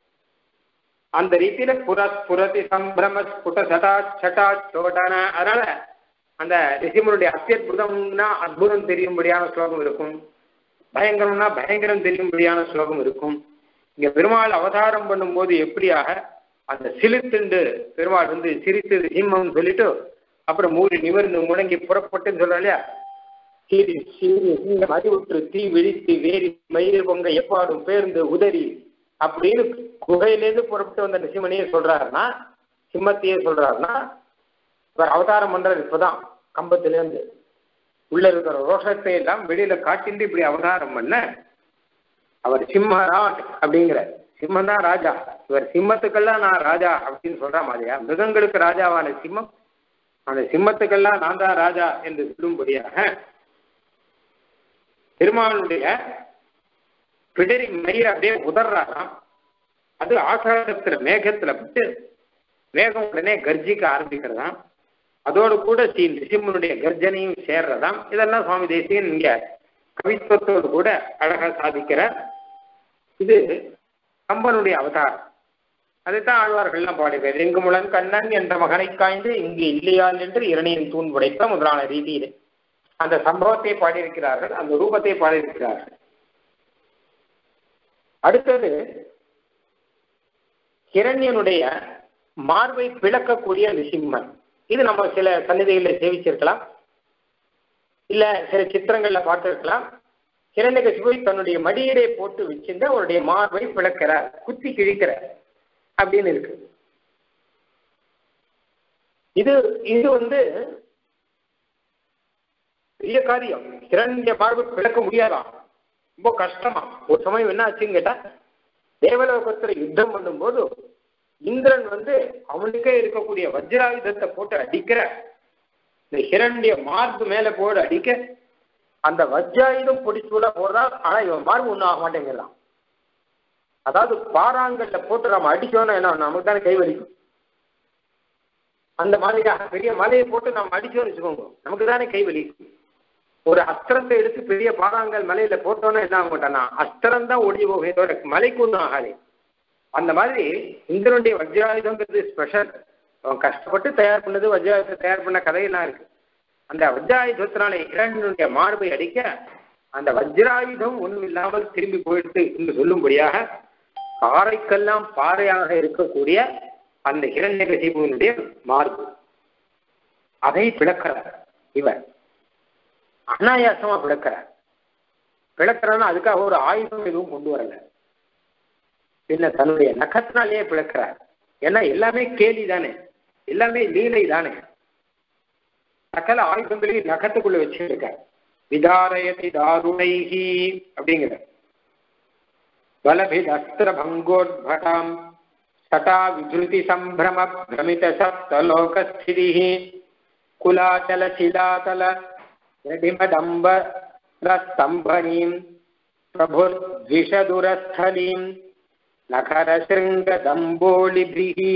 Speaker 1: அந்த ரீதியில புற புரதி சம்பிரம ஸ்புட சதா சட்டா சோட்டான அதனால அந்த ரிசிமனுடைய அத்தியுதம்னா அற்புதம் தெரியும்படியான ஸ்லோகம் இருக்கும் பயங்கரம்னா பயங்கரம் தெரியும்படியான ஸ்லோகம் இருக்கும் இங்க பெருமாள் அவதாரம் பண்ணும்போது எப்படியாக அந்த சிலித்துண்டு பெருமாள் வந்து சிரித்து சிம்மம் சொல்லிட்டு அப்புறம் மூடி நிமிர்ந்து முழங்கி புறப்பட்டுன்னு சொல்றோம் இல்லையா சீரி சீரி இந்த மதிவுற்று தீ விழித்து வேரி மயில் பொங்க எப்பாடும் பேர்ந்து உதறி அப்படின்னு குகையிலேருந்து புறப்பட்டு வந்த நிசிமனையே சொல்றாருன்னா சிம்மத்தையே சொல்றாருன்னா இவர் அவதாரம் பண்றது இப்பதான் கம்பத்திலேருந்து உள்ள இருக்கிற ரோஷத்தை எல்லாம் வெளியில காட்டிட்டு இப்படி அவதாரம் பண்ண அவர் சிம்மராட் அப்படிங்கிற சிம்மம் தான் ராஜா இவர் சிம்மத்துக்கெல்லாம் நான் ராஜா அப்படின்னு சொல்ற மாதிரியா மிருகங்களுக்கு ராஜாவான சிம்மம் அந்த சிம்மத்துக்கெல்லாம் நான் தான் ராஜா என்று சொல்லும்படியாக பெருமானுடைய பிடரி மயிர் அப்படியே உதர்றாராம் அது ஆகாசத்துல மேகத்துல விட்டு மேகம் உடனே கர்ஜிக்க ஆரம்பிக்கிறதாம் அதோடு கூட ஸ்ரீ நிசிம்மனுடைய கர்ஜனையும் சேர்றதாம் இதெல்லாம் சுவாமி தேசியன் இங்க கவித்துவத்தோடு கூட அழகா சாதிக்கிறார் இது கம்பனுடைய அவதாரம் அதைத்தான் ஆழ்வார்கள்லாம் பாடுகிறார் எங்குமுளன் கண்ணன் என்ற மகனை காய்ந்து இங்கு இல்லையால் என்று இரணியின் தூண் உடைத்த முதலான ரீதியிலே அந்த சம்பவத்தை பாடியிருக்கிறார்கள் அந்த ரூபத்தை பாடியிருக்கிறார்கள் அடுத்தது ஹிரண்யனுடைய மார்பை பிளக்கக்கூடிய நிசிம்மன் இது நம்ம சில சன்னதிகளில் சேவிச்சிருக்கலாம் இல்ல சில சித்திரங்கள்ல பார்த்திருக்கலாம் ஹிரண்யகசிபுவை தன்னுடைய மடியிலே போட்டு வச்சிருந்து அவருடைய மார்பை பிளக்கிறார் குத்தி கிழிக்கிறார் அப்படின்னு இருக்கு இது இது வந்து பெரிய காரியம் ஹிரண்ய மார்பை பிளக்க முடியாதாம் ரொம்ப கஷ்டமா ஒரு சமயம் என்ன ஆச்சுன்னு கேட்டா தேவலோகத்துல யுத்தம் பண்ணும்போது இந்திரன் வந்து அவனுக்கே இருக்கக்கூடிய வஜ்ராயுதத்தை போட்டு அடிக்கிற இந்த ஹிரண்ய மார்பு மேல போட்டு அடிக்க அந்த வஜ்ராயுதம் பிடிச்சுட போறதா ஆனா இவன் மார்பு ஒன்றும் ஆக மாட்டேங்கிறான் அதாவது பாறாங்கல்ல போட்டு நம்ம அடிச்சோன்னா என்ன நமக்கு தானே கை வலிக்கும் அந்த மாதிரியாக பெரிய மலையை போட்டு நம்ம அடிச்சோம்னு வச்சுக்கோங்க நமக்கு தானே கை வலிக்கும் ஒரு அஸ்திரத்தை எடுத்து பெரிய பாறாங்கல் மலையில போட்டோன்னா என்ன ஆக மாட்டானா அஸ்திரம் தான் ஒளி போகவே தவிர மலைக்கு ஒன்றும் ஆகாது அந்த மாதிரி இந்திரனுடைய வஜ்ராயுதங்கிறது ஸ்பெஷல் அவன் கஷ்டப்பட்டு தயார் பண்ணது வஜ்ராயுதத்தை தயார் பண்ண கதையெல்லாம் இருக்கு அந்த வஜ்ராயுதத்தினால இரண்டனுடைய மார்பை அடிக்க அந்த வஜ்ராயுதம் ஒன்றும் இல்லாமல் திரும்பி போயிடுது என்று சொல்லும்படியாக பாறைக்கெல்லாம் பாறையாக இருக்கக்கூடிய அந்த இரண்யகசிபுவனுடைய மார்பு அதை பிளக்கிறார் இவர் அனாயாசமா பிளக்கிறார் பிளக்கிறான்னா அதுக்காக ஒரு ஆயுதம் எதுவும் கொண்டு வரல பின்ன தன்னுடைய நகத்தினாலேயே பிளக்கிறார் ஏன்னா எல்லாமே கேலி தானே எல்லாமே லீலை தானே சகல ஆயுதங்களையும் நகத்துக்குள்ள வச்சிருக்கார் விதாரயதி தாருணைஹி அப்படிங்கிற பலபித் அஸ்திர பங்கோத்பட்டாம் சட்டா விஜுதி சம்பிரம பிரமித சப்தலோகஸ்திதி குலாச்சல சிலாதல ஸ்தம்பனீம் பிரபுர்விஷதுரஸ்தலீம் நகரசிருங்கதம்போலிபிகி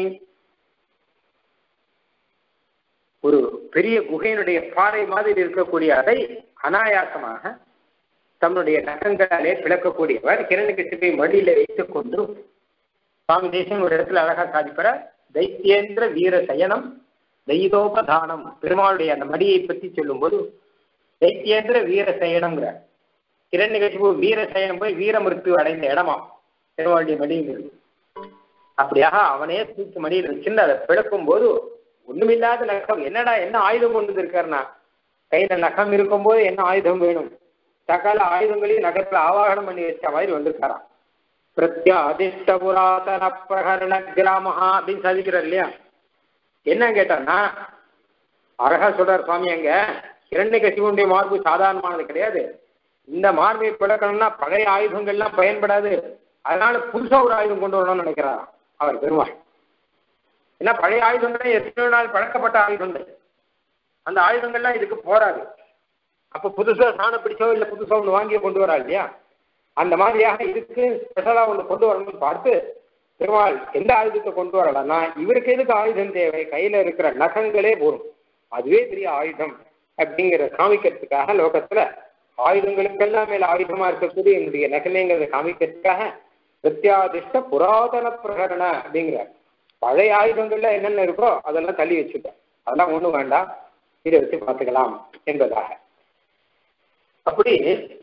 Speaker 1: ஒரு பெரிய குகையினுடைய பாறை மாதிரி இருக்கக்கூடிய அதை அனாயாசமாக தன்னுடைய நகங்களாலே பிளக்கக்கூடியவர் கிரண்யகசிப்பை மடியில வைத்துக் கொண்டு சுவாமி தேசம் ஒரு இடத்துல அழகா சாதிப்பற தைத்தியேந்திர வீர சயனம் தெய்தோபதானம் பெருமாளுடைய அந்த மடியை பற்றி சொல்லும்போது தைத்தியேந்திர வீர சயனம்ங்கிற கிரண்யகசிபு வீர சயனம் போய் வீரமிருத்து அடைந்த இடமா பெருமாளுடைய மடிங்கிறது அப்படியாக அவனே தூக்கி மடியில் வச்சிருந்து அதை பிளக்கும் போது ஒண்ணுமில்லாத நகம் என்னடா என்ன ஆயுதம் கொண்டு இருக்காருனா கையில நகம் இருக்கும்போது என்ன ஆயுதம் வேணும் சகல ஆயுதங்களையும் நகத்துல ஆவாகனம் பண்ணி வச்ச மாதிரி வந்திருக்காராம் பிரத்யாதிஷ்ட புராதன பிரகரண கிராமஹா அப்படின்னு சாதிக்கிறார் இல்லையா என்ன கேட்டான்னா அழகா சொல்றார் சுவாமி அங்க இரண்டை கசிவனுடைய மார்பு சாதாரணமானது கிடையாது இந்த மார்பை பிளக்கணும்னா பழைய ஆயுதங்கள்லாம் பயன்படாது அதனால புதுசா ஒரு ஆயுதம் கொண்டு வரணும்னு நினைக்கிறாராம் அவர் பெருமாள் ஏன்னா பழைய ஆயுதங்களே எத்தனை நாள் பழக்கப்பட்ட ஆயுதங்கள் அந்த ஆயுதங்கள்லாம் இதுக்கு போராது அப்போ புதுசா சாண பிடிச்சோ இல்லை புதுசா ஒன்று வாங்கி கொண்டு வரா இல்லையா அந்த மாதிரியாக இதுக்கு ஸ்பெஷலா ஒன்று கொண்டு வரணும்னு பார்த்து பெருமாள் எந்த ஆயுதத்தை கொண்டு வரலன்னா இவருக்கு எதுக்கு ஆயுதம் தேவை கையில இருக்கிற நகங்களே போதும் அதுவே பெரிய ஆயுதம் அப்படிங்கிற காமிக்கிறதுக்காக லோகத்துல ஆயுதங்களுக்கெல்லாம் மேல ஆயுதமா இருக்கக்கூடிய என்னுடைய நகமேங்கிறத காமிக்கிறதுக்காக பிரத்யாதிஷ்ட புராதன பிரகரண அப்படிங்கிறார் பழைய ஆயுதங்கள்ல என்னென்ன இருக்கோ அதெல்லாம் தள்ளி வச்சுட்டேன் அதெல்லாம் ஒண்ணும் வேண்டாம் இதை வச்சு பார்த்துக்கலாம் என்பதாக அப்படி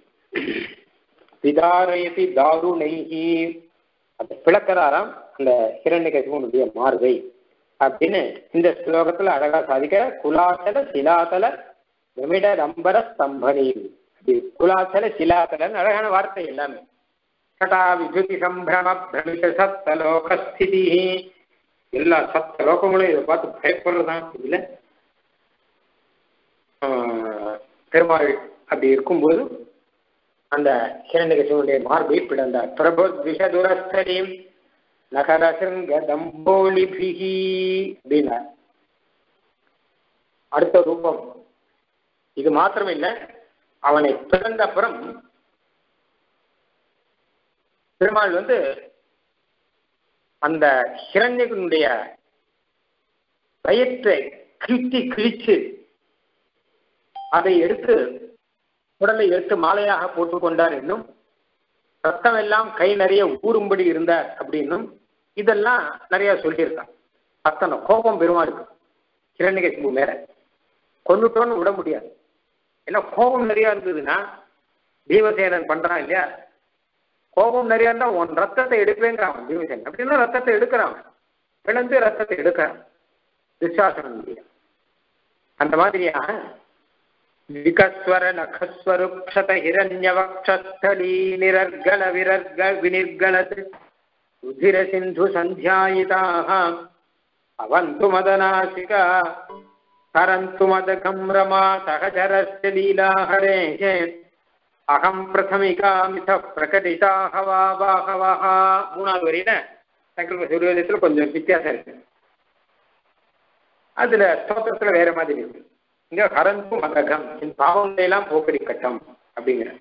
Speaker 1: விதாரயதி தாருணைஹி அந்த பிளக்கிறாராம் அந்த ஹிரண்யகசிவனுடைய மார்பை அப்படின்னு இந்த ஸ்லோகத்துல அழகா சாதிக்க குலாச்சல சிலாதல பிரமிட ரம்பர ஸ்தம்பனி குலாச்சல சிலாதலன்னு அழகான வார்த்தை எல்லாமே கட்டா விபூதி சம்பிரம பிரமித சப்த லோகஸ்திதி எல்லா சப்த லோகங்களும் இதை பார்த்து பயப்படுறதான் இதுல பெருமாள் அப்படி இருக்கும்போது அந்த ஹிரண்யகசிவனுடைய மார்பை பிளந்தார் பிரபு விஷதுரஸ்தரீம் நகரசிங்க தம்போலிபிகி அப்படின்னார் அடுத்த ரூபம் இது மாத்திரம் இல்லை அவனை பிறந்த அப்புறம் பெருமாள் வந்து அந்த ஹிரண்யனுடைய வயிற்றை கிழித்து கிழிச்சு அதை எடுத்து உடலை எடுத்து மாலையாக போட்டுக்கொண்டார் என்னும் ரத்தம் எல்லாம் கை நிறைய ஊறும்படி இருந்தார் அப்படின்னும் இதெல்லாம் நிறைய சொல்லியிருக்கான் அத்தனை கோபம் பெருமாளுக்கு கிரண்யகசிபு மேல கொண்டுட்டோன்னு விட முடியாது ஏன்னா கோபம் நிறைய இருந்ததுன்னா பீமசேனன் பண்றான் இல்லையா கோபம் நிறைய இருந்தா உன் ரத்தத்தை எடுப்பேங்கிறான் பீமசேன் அப்படின்னா ரத்தத்தை எடுக்கிறான் பிளந்து ரத்தத்தை எடுக்கிறான் துஷாசனம் அந்த மாதிரியாக விகஸ்வர நகஸ்வருக்ஷத ஹிரண்யவக்ஷஸ்தலீ நிரர்கல விரர்க வினிர்கலத் ருதிர சிந்து சந்தியாயிதாக அவந்து மதநாசிகா தரந்து மதகம் ரமா சகஜரஸ்ய லீலாஹரேः அகம் பிரதமிகாமித பிரகடிதாக வா பாகவஹ மூணாவது வரியில சங்கல்ப சூரியத்தில் கொஞ்சம் வித்தியாசம் இருக்கு அதுல ஸ்தோத்திரத்துல வேற மாதிரி இருக்கு இங்க ஹரந்து மதகம் என் பாவங்களை எல்லாம் போக்கடிக்கட்டும் அப்படிங்கிற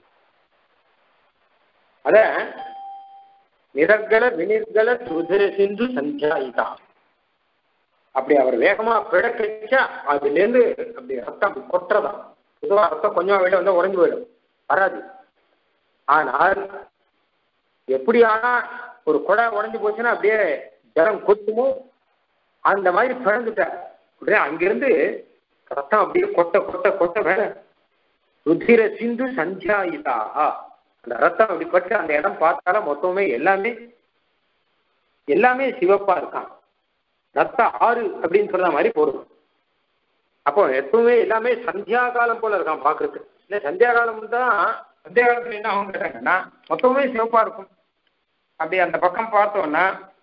Speaker 1: அத நிரர்கல வினிர்கல ருதிர சிந்து சஞ்சாயிதா அப்படி அவர் வேகமா பிழக்கச்சா அதுல இருந்து அப்படி ரத்தம் கொட்டுறதாம் பொதுவா ரத்தம் கொஞ்சமா வெளில வந்தா உறைஞ்சு போயிடும் வராது ஆனால் எப்படி ஆனா ஒரு குடை உடைஞ்சு போச்சுன்னா அப்படியே ஜலம் கொட்டுமோ அந்த மாதிரி பிறந்துட்டார் அப்படியே அங்கிருந்து ரத்தம் அப்படியே கொட்ட கொட்ட கொட்ட வேற ருதிர சிந்து சஞ்சாயிதாக அந்த ரத்தம் அப்படி பட்டு அந்த இடம் பார்த்தாலும் மொத்தமே எல்லாமே எல்லாமே சிவப்பா இருக்கான் ரத்த ஆறு அப்படின்னு சொல்ற மாதிரி போடும் அப்போ எப்பவுமே எல்லாமே சந்தியா காலம் போல இருக்கான் பாக்குறதுக்கு இல்லை சந்தியா காலம் தான் சந்தியா காலத்துல என்ன ஆகும் கேட்டாங்கன்னா மொத்தமே சிவப்பா இருக்கும் அப்படி அந்த பக்கம் பார்த்தோம்னா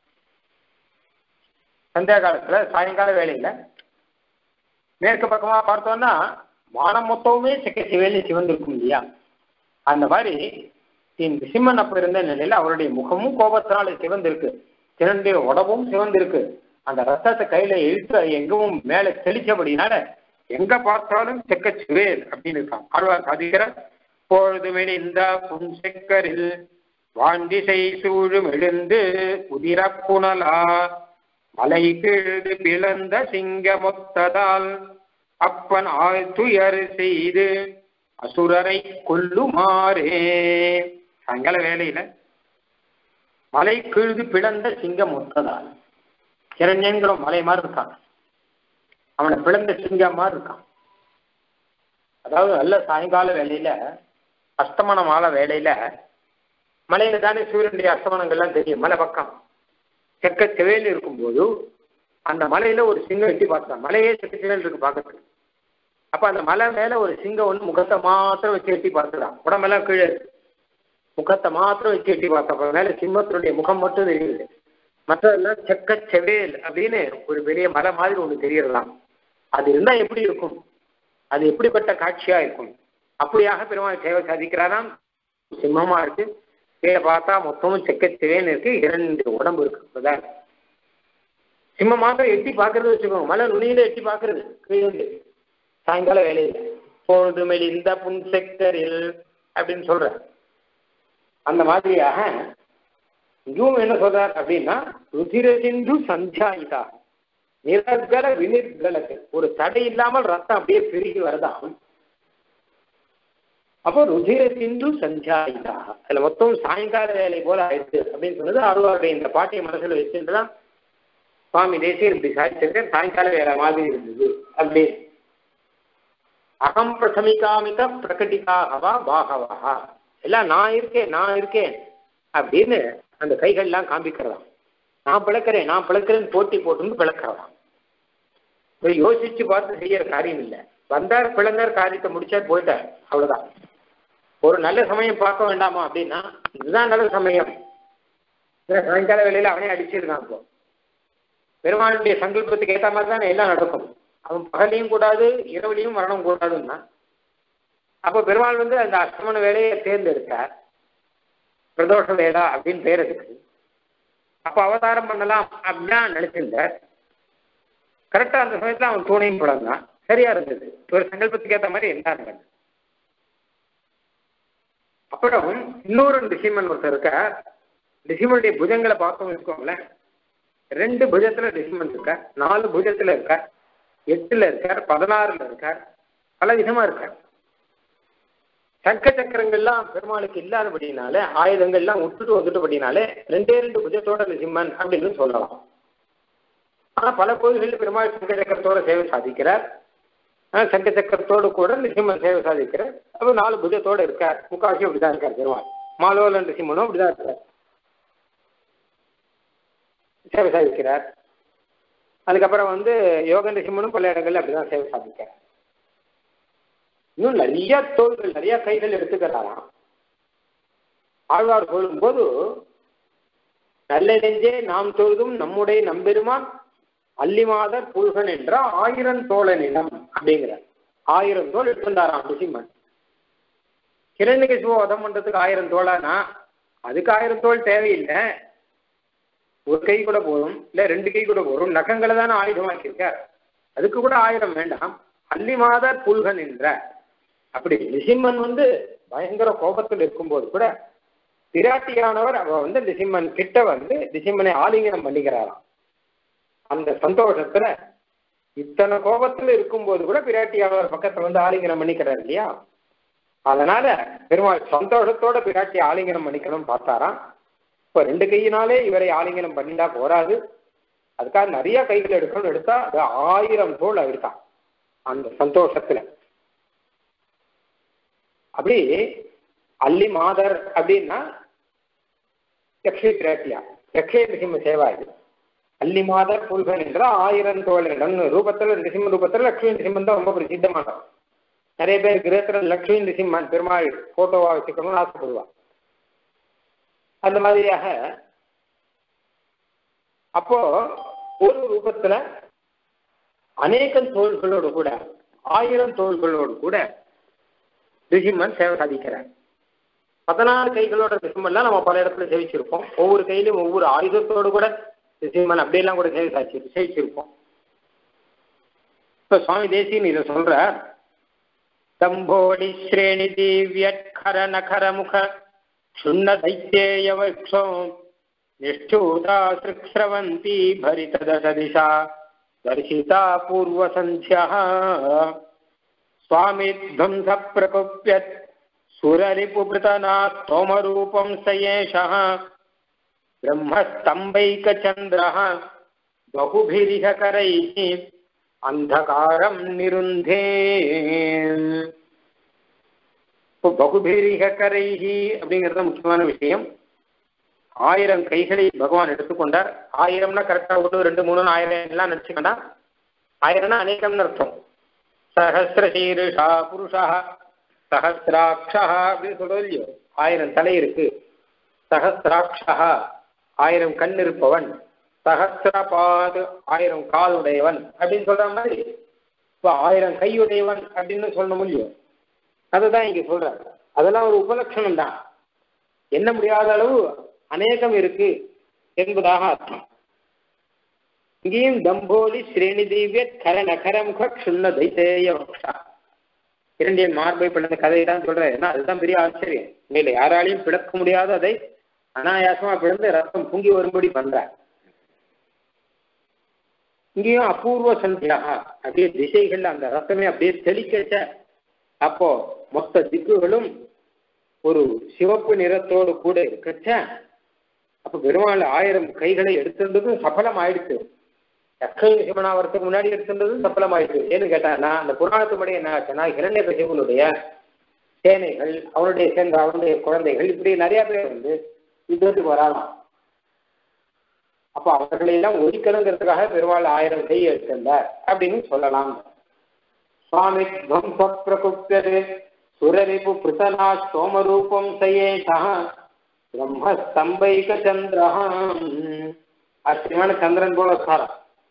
Speaker 1: சந்தியா காலத்துல சாயங்கால வேலையில மேற்கு பக்கமா பார்த்தோம்னா வானம் மொத்தமுமே செக்க சிவேலி சிவந்திருக்கும் இல்லையா அந்த மாதிரி இந்த சிம்மன் அப்ப இருந்த நிலையில அவருடைய முகமும் கோபத்தினால சிவந்திருக்கு திரண்டிய உடம்பும் சிவந்திருக்கு அந்த ரத்தத்தை கையில இழுத்து எங்கவும் மேல தெளிச்சபடினால எங்க பார்த்தாலும் செக்க சிவேல் அப்படின்னு இருக்கான் ஆழ்வார் சாதிக்கிற பொழுது மெலிந்த புன் செக்கரில் வாண்டிசை சூழும் எழுந்து உதிரப்புணலா மலை கீழ்ந்து பிளந்த சிங்க மொத்ததால் அப்பன் ஆழ்துயர் செய்து அசுரரை கொல்லுமாறே சாயங்கால வேலையில மலை கீழ்ந்து பிளந்த சிங்கம் மொத்ததால் கிரண்யங்கிற மலை மாதிரி இருக்கான் அவனை பிளந்த சிங்கம் மாதிரி இருக்கான் அதாவது நல்ல சாயங்கால வேலையில அஸ்தமன மாலை வேலையில மலையில தானே சூரியனுடைய அஸ்தமனங்கள்லாம் தெரியும் மலை பக்கம் செக்க செவேல் இருக்கும்போது அந்த மலையில ஒரு சிங்கம் எட்டி பார்த்தான் மலையே செக்க செவேல் இருக்கு பார்க்கறதுக்கு அப்ப அந்த மலை மேல ஒரு சிங்கம் வந்து முகத்தை மாத்திரம் வச்சு எட்டி பார்த்துதான் உடம்பெல்லாம் கீழே இருக்கு முகத்தை மாத்திரம் வச்சு எட்டி பார்த்தப்ப மேல சிம்மத்தினுடைய முகம் மட்டும் தெரியுது மற்றதெல்லாம் செக்க செவேல் அப்படின்னு ஒரு பெரிய மலை மாதிரி ஒண்ணு தெரியறதாம் அது இருந்தா எப்படி இருக்கும் அது எப்படிப்பட்ட காட்சியா இருக்கும் அப்படியாக பெருமாள் சேவை சாதிக்கிறாராம் சிம்மமா இருக்கு கீழே பார்த்தா மொத்தமும் செக்க செவேன்னு இருக்கு இரண்டு உடம்பு இருக்கு இப்பதான் சிம்ம மாத்திரம் எட்டி பார்க்கறது வச்சுக்கோங்க மலை நுனியில எட்டி பார்க்கறது கீழே சாயங்கால வேலையில பொழுது மெலிந்த புன் செக்கரில் அப்படின்னு சொல்ற அந்த மாதிரியாக இங்கும் என்ன சொல்றார் அப்படின்னா ருதிர சிந்து சந்தியாயிதா நிரர்கல வினிர்கலத்து ஒரு தடை இல்லாமல் ரத்தம் அப்படியே பெருகி வருதாம் அப்போ ருதிர சிந்து சந்தியாயிதா அதுல மொத்தம் சாயங்கால வேலை போல ஆயிடுச்சு அப்படின்னு சொன்னது அருவாருடைய இந்த பாட்டியை மனசுல வச்சுட்டுதான் சுவாமி தேசியர் இப்படி சாதிச்சிருக்கேன் சாயங்கால வேலை மாதிரி இருந்தது அப்படி அகம் பிரசமிகாமிக பிரகடிகாகவா பாகவா எல்லாம் நான் இருக்கேன் நான் இருக்கேன் அப்படின்னு அந்த கைகள்லாம் காண்பிக்கிறதாம் நான் பிளக்கிறேன் நான் பிளக்கிறேன்னு போட்டி போட்டுன்னு பிளக்கிறதாம் யோசிச்சு பார்த்து செய்யற காரியம் இல்லை வந்தார் பிளந்தார் காரியத்தை முடிச்சார் போயிட்டார் அவ்வளவுதான் ஒரு நல்ல சமயம் பார்க்க வேண்டாமா அப்படின்னா இதுதான் நல்ல சமயம் சாயங்கால வேலையில அவனே அடிச்சிருக்கான் இப்போ பெருமாளுடைய சங்கல்பத்துக்கு ஏற்ற மாதிரி தான் எல்லாம் நடக்கும் அவன் பகலையும் கூடாது இரவுலையும் மரணம் கூடாதுன்னா அப்போ பெருமாள் வந்து அந்த அஷ்டமன வேலையை தேர்ந்தெடுத்தார் பிரதோஷ வேளா அப்படின்னு பேர் இருக்கு அப்போ அவதாரம் பண்ணலாம் அப்படின்னா நினைச்சிருந்தார் கரெக்டா அந்த சமயத்துல அவன் தூணையும் பிளந்தான் சரியா இருந்தது ஒரு சங்கல்பத்துக்கு ஏற்ற மாதிரி எல்லாம் நடந்தது அப்புறம் இன்னொரு ரிஷிமன் ஒருத்தர் இருக்கார் ரிஷிமனுடைய புஜங்களை பார்த்தோம் வச்சுக்கோங்களேன் ரெண்டு புஜத்துல ரிஷிமன் இருக்கார் நாலு புஜத்துல இருக்கார் எட்டுல இருக்கார் பதினாறுல இருக்கார் பல விதமா இருக்கார் சங்க சக்கரங்கள்லாம் பெருமாளுக்கு இல்லாதபடினாலே ஆயுதங்கள்லாம் விட்டுட்டு வந்துட்டபடினாலே ரெண்டே ரெண்டு புஜத்தோட சிம்மன் அப்படின்னு சொல்லலாம் ஆனா பல கோயில்களில் பெருமாள் சங்க சக்கரத்தோட சேவை சாதிக்கிறார் சங்க சக்கரத்தோடு கூட நிசிம்மன் சேவை சாதிக்கிறார் அப்போ நாலு புஜத்தோட இருக்கார் முக்காசி அப்படிதான் இருக்கார் பெருமாள் மாலோல நரசிம்மனும் அப்படிதான் இருக்கார் சேவை சாதிக்கிறார் அதுக்கப்புறம் வந்து யோக நரசிம்மனும் பல இடங்கள்ல அப்படிதான் சேவை சாதிக்கிறார் இன்னும் நிறைய தோள்கள் நிறைய கைகள் எடுத்துக்கிறாராம் ஆழ்வார் சொல்லும்போது நல்ல நெஞ்சே நாம் தொழுதும் நம்முடைய நம்பெருமான் அல்லிமாதர் புல்கன் என்ற ஆயிரம் தோழனிடம் அப்படிங்கிறார் ஆயிரம் தோல் எடுத்துட்டாராம் நரசிம்மன் கிரண்யகசிபு வதம் பண்றதுக்கு ஆயிரம் தோளானா அதுக்கு ஆயிரம் தோல் தேவையில்லை ஒரு கை கூட போதும் இல்ல ரெண்டு கை கூட போதும் நகங்களை தானே ஆயுதமாக்கியிருக்கார் அதுக்கு கூட ஆயிரம் வேண்டாம் அல்லிமாதர் புல்கன் என்ற அப்படி நிசிம்மன் வந்து பயங்கர கோபத்தில் இருக்கும்போது கூட பிராட்டியானவர் அவ வந்து நிசிம்மன் கிட்ட வந்து நிசிம்மனை ஆலிங்கனம் பண்ணிக்கிறாராம் அந்த சந்தோஷத்துல இத்தனை கோபத்துல இருக்கும்போது கூட பிராட்டியானவர் பக்கத்துல வந்து ஆலிங்கனம் பண்ணிக்கிறார் இல்லையா அதனால பெருமாள் சந்தோஷத்தோட பிராட்டி ஆலிங்கனம் பண்ணிக்கணும்னு பார்த்தாராம் இப்போ ரெண்டு கையினாலே இவரை ஆலிங்கனம் பண்ணிட்டா போராது அதுக்காக நிறைய கைகள் எடுக்கணும்னு எடுத்தா அது ஆயிரம் தோல் எடுத்தான் அந்த சந்தோஷத்துல அப்படி அல்லி மாதர் அப்படின்னா லக்ஷ்மி பிராட்டியா லக்ஷ்மி நிசிம்ம சேவா இது அல்லி மாதர் புல்கன் என்ற ஆயிரம் தோழரிடம் ரூபத்துல நிசிம்ம ரூபத்துல லக்ஷ்மி நிசிம்மன் தான் ரொம்ப பிரசித்தமானவர் நிறைய பேர் கிரகத்துல லக்ஷ்மி நிசிம்மன் பெருமாள் போட்டோவா வச்சுக்கணும்னு ஆசைப்படுவா அந்த மாதிரியாக அப்போ ஒரு ரூபத்துல அநேகம் தோள்களோடு கூட ஆயிரம் தோள்களோடு கூட ரிஷிம்மன் சேவை சாதிக்கிறார் பதினாறு கைகளோட ரிஷிம்மன்லாம் நம்ம பல இடத்துல சேவிச்சிருப்போம் ஒவ்வொரு கையிலும் ஒவ்வொரு ஆயுதத்தோடு கூட ரிஷிம்மன் அப்படியெல்லாம் கூட சேவை சாதிச்சு சேவிச்சிருப்போம் இப்ப சுவாமி தேசியன் இதை சொல்ற தம்போடி ஸ்ரேணி திவ்யட்கர நகர முக क्षुण्ण दैत्येयवक्षो निष्ठूता सृक्स्रवन्ती भरितदशदिशा दर्शिता पूर्वसन्ध्यः स्वामिध्वंस प्रकुप्यत् सुररिपुपृतना स्तोमरूपं स एषः ब्रह्मस्तम्भैकचन्द्रः बहुभिरिह करैः अन्धकारं निरुन्धे இப்போ பகுபீரிக கரைஹி அப்படிங்கிறது முக்கியமான விஷயம் ஆயிரம் கைகளை பகவான் எடுத்துக்கொண்டார் ஆயிரம்னா கரெக்டாக ஒன்று ரெண்டு மூணு ஆயிரம் எல்லாம் நினச்சிக்கண்டா ஆயிரம்னா அநேகம்னு அர்த்தம் சஹசிரசீருஷா புருஷா சஹசிராட்சா அப்படின்னு சொல்றது இல்லையோ ஆயிரம் தலை இருக்கு சஹசிராட்சா ஆயிரம் கண் இருப்பவன் சஹசிரபாது ஆயிரம் கால் உடையவன் அப்படின்னு சொல்ற மாதிரி இப்போ ஆயிரம் கையுடையவன் அப்படின்னு சொல்லணும் இல்லையோ அதுதான் இங்க சொல்றாரு அதெல்லாம் ஒரு உபலட்சணம் தான் என்ன முடியாத அளவு அநேகம் இருக்கு என்பதாக அர்த்தம் இங்கேயும் தம்போலி ஸ்ரேணி தீவிய கர நகரமுக க்ஷுண்ண தைத்தேய வக்ஷா இரண்டியன் மார்பை பிளந்த கதையை தான் சொல்றாரு ஏன்னா அதுதான் பெரிய ஆச்சரியம் உண்மையில யாராலையும் பிளக்க முடியாத அதை அனாயாசமா பிளந்து ரத்தம் பொங்கி வரும்படி பண்றார் இங்கேயும் அபூர்வ சந்தியா அப்படியே திசைகள்ல அந்த ரத்தமே அப்படியே தெளிக்கச்ச அப்போ மொத்த திக்குகளும் ஒரு சிவப்பு நிறத்தோடு கூட இருக்கச்ச அப்ப பெருமாள் ஆயிரம் கைகளை எடுத்திருந்ததும் சஃபலம் ஆயிடுச்சு லக்ஷ்மி சிவனாவரத்துக்கு முன்னாடி எடுத்திருந்ததும் சஃபலம் ஆயிடுச்சு ஏன்னு கேட்டானா அந்த புராணத்துப்படி என்ன ஆச்சுன்னா இரண்ய கசிவனுடைய சேனைகள் அவனுடைய சேர்ந்த அவனுடைய குழந்தைகள் இப்படி நிறைய பேர் வந்து யுத்தத்துக்கு வரலாம் அப்போ அவர்களை எல்லாம் ஒழிக்கணுங்கிறதுக்காக பெருமாள் ஆயிரம் கை எடுத்திருந்தார் அப்படின்னு சொல்லலாம் சுவாமி துவம்ச பிரகுப்யது சுரரிபு பிருத்தனா சோமரூபம் சயேஷா பிரம்மஸ்தம்பைக சந்திரஹாம் ஆச்சரியமான சந்திரன் போல சாரம்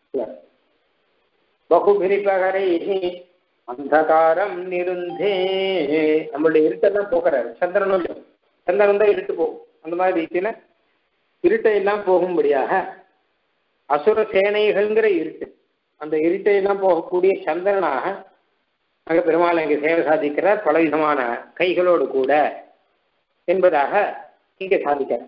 Speaker 1: பகுபிரிபகரை அந்தகாரம் நிருந்தே நம்மளுடைய இருட்டெல்லாம் போக்குறாரு சந்திரனும் சந்திரன் தான் இருட்டு போகும் அந்த மாதிரி ரீதியில இருட்டை எல்லாம் போகும்படியாக அசுர சேனைகள்ங்கிற இருட்டு அந்த இருட்டை எல்லாம் போகக்கூடிய சந்திரனாக அங்க பெருமாள் இங்கே சேவை சாதிக்கிறார் பலவிதமான கைகளோடு கூட என்பதாக இங்கே சாதிக்கிறார்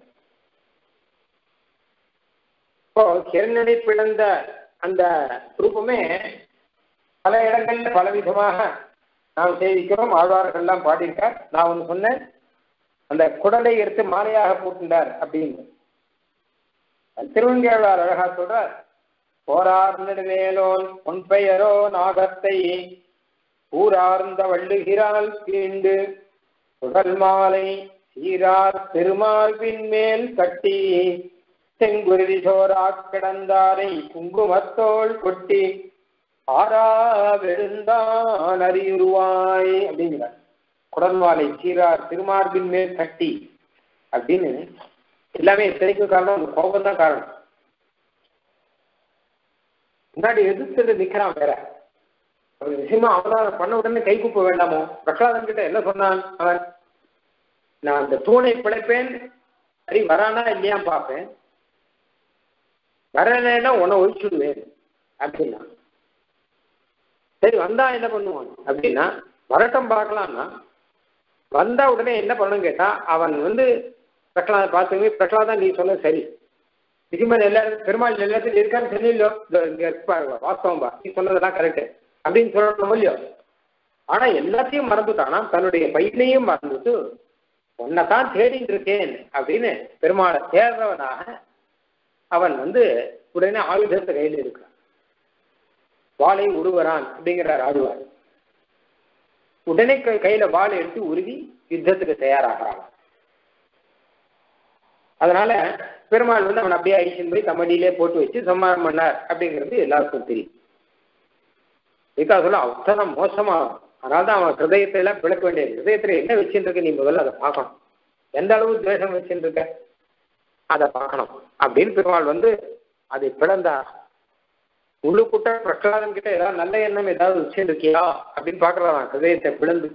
Speaker 1: இப்போ கிரண்யனை பிளந்த அந்த ரூபமே பல இடங்கள்ல பலவிதமாக நாம் சேவிக்கிறோம் ஆழ்வார்கள்லாம் பாடியிருக்கார் நான் ஒன்று சொன்னேன் அந்த குடலை எடுத்து மாலையாக போட்டுண்டார் அப்படின்னு திருவங்கியாளர் அழகா சொல்றார் போரார் நெடுவேலோன் பொன் பெயரோ நாகத்தை ஊரார்ந்த வள்ளுகிறாள் கீண்டு உடல் மாலை சீரார் திருமார்பின் மேல் கட்டி செங்குருதி சோரா கிடந்தாரை குங்குமத்தோள் கொட்டி ஆரா வெழுந்தான் அறியுருவாய் அப்படிங்கிறார் குடல்வாலை சீரார் திருமார்பின் மேல் கட்டி அப்படின்னு எல்லாமே இத்தனைக்கு காரணம் அந்த கோபம் தான் காரணம் முன்னாடி எதிர்த்து நிக்கிறான் வேற அவன் விஷயமா அவதாரம் பண்ண உடனே கை கூப்ப வேண்டாமோ பிரகலாதன் கிட்ட என்ன சொன்னான் அவன் நான் அந்த தூணை பிழைப்பேன் சரி வரானா இல்லையா பார்ப்பேன் வரலைன்னா உன்னை ஒழிச்சுடுவேன் அப்படின்னா சரி வந்தா என்ன பண்ணுவான் அப்படின்னா வரட்டும் பார்க்கலாம்னா வந்தா உடனே என்ன பண்ணணும் கேட்டா அவன் வந்து பிரகலாத பார்த்துமே பிரகலாதான் நீ சொன்ன சரி நிஜமன் எல்லாரும் பெருமாள் எல்லாத்தையும் இருக்கான்னு தெரியலையோ இங்க இருப்பாரு வாஸ்தவம் பா நீ சொன்னதெல்லாம் கரெக்ட் அப்படின்னு சொல்லணும் இல்லையோ ஆனா எல்லாத்தையும் மறந்துட்டானா தன்னுடைய பையனையும் மறந்துட்டு உன்னை தான் தேடிட்டு இருக்கேன் அப்படின்னு பெருமாளை தேடுறவனாக அவன் வந்து உடனே ஆயுதத்தை கையில் இருக்கிறான் வாளை உருவரான் அப்படிங்கிறார் ஆடுவார் உடனே கையில வாளை எடுத்து உருவி யுத்தத்துக்கு தயாராகிறான் அதனால பெருமாள் வந்து அவன் அப்படியே ஐஷன் போய் கமடியிலே போட்டு வச்சு சம்மாரம் பண்ணார் அப்படிங்கிறது எல்லாருக்கும் தெரியும் இதுக்காக சொல்ல அத்தனை மோசமா அதனால தான் அவன் ஹிருதயத்தை எல்லாம் பிளக்க வேண்டியது ஹிருதயத்துல என்ன வச்சுட்டு இருக்க நீ முதல்ல அதை பார்க்கணும் எந்த அளவு துவேஷம் வச்சுட்டு இருக்க அதை பார்க்கணும் அப்படின்னு பெருமாள் வந்து அதை பிளந்தார் உள்ளுக்குட்ட பிரகலாதன் கிட்ட ஏதாவது நல்ல எண்ணம் ஏதாவது வச்சுட்டு இருக்கியா அப்படின்னு பாக்குறான் ஹிருதயத்தை பிளந்து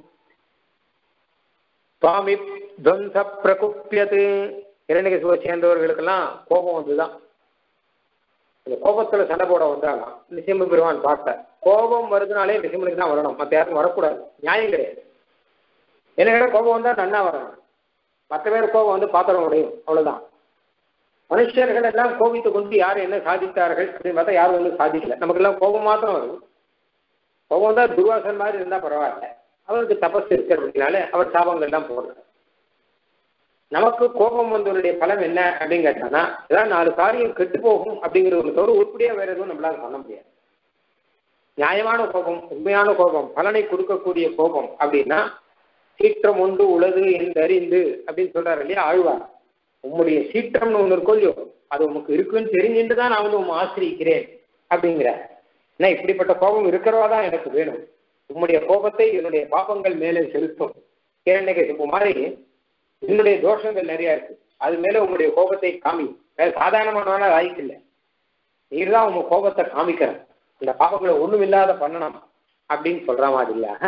Speaker 1: சுவாமி துவந்த பிரகுப்பியது இரண்டகசுவை சேர்ந்தவர்களுக்கெல்லாம் கோபம் வந்துதான் இந்த கோபத்துல சண்டை போட வந்தாலாம் நிசிம்ம பெருமான் பார்த்த கோபம் வருதுனாலே நிசிம்மனுக்கு தான் வரணும் மற்ற யாருக்கும் வரக்கூடாது நியாயம் கிடையாது என்ன கோபம் வந்தா நன்னா வரணும் மற்ற பேர் கோபம் வந்து பாத்திரம் உடையும் அவ்வளவுதான் மனுஷர்கள் எல்லாம் கோபித்து கொண்டு யார் என்ன சாதித்தார்கள் அப்படின்னு பார்த்தா யாரும் ஒன்றும் சாதிக்கல நமக்கு எல்லாம் கோபம் மாத்திரம் வரும் கோபம் தான் துர்வாசன் மாதிரி இருந்தா பரவாயில்ல அவருக்கு தபஸ் இருக்கிறதுனால அவர் சாபங்கள் எல்லாம் போடுறார் நமக்கு கோபம் வந்தவருடைய பலம் என்ன அப்படின்னு கேட்டானா ஏதாவது நாலு காரியம் கெட்டு போகும் அப்படிங்கிற ஒரு தவிர உருப்படியா வேற எதுவும் நம்மளால பண்ண முடியாது நியாயமான கோபம் உண்மையான கோபம் பலனை கொடுக்கக்கூடிய கோபம் அப்படின்னா சீற்றம் உண்டு உளது என்று அறிந்து அப்படின்னு சொல்றாரு இல்லையா ஆழ்வார் உம்முடைய சீற்றம்னு ஒன்று இருக்கோ இல்லையோ அது உமக்கு இருக்குன்னு தெரிஞ்சுட்டு தான் நான் வந்து உண்மை ஆசிரியிக்கிறேன் அப்படிங்கிற ஏன்னா இப்படிப்பட்ட கோபம் இருக்கிறவா தான் எனக்கு வேணும் உம்முடைய கோபத்தை என்னுடைய பாபங்கள் மேலே செலுத்தும் கிரண்யகசிப்பு மாதிரி என்னுடைய தோஷங்கள் நிறைய இருக்கு அது மேல உங்களுடைய கோபத்தை காமி வேற சாதாரணமான வாய்ப்பு இல்லை நீர் தான் உங்க கோபத்தை காமிக்கிற அந்த பாபங்களை ஒண்ணும் இல்லாத பண்ணணும் அப்படின்னு சொல்ற மாதிரியாக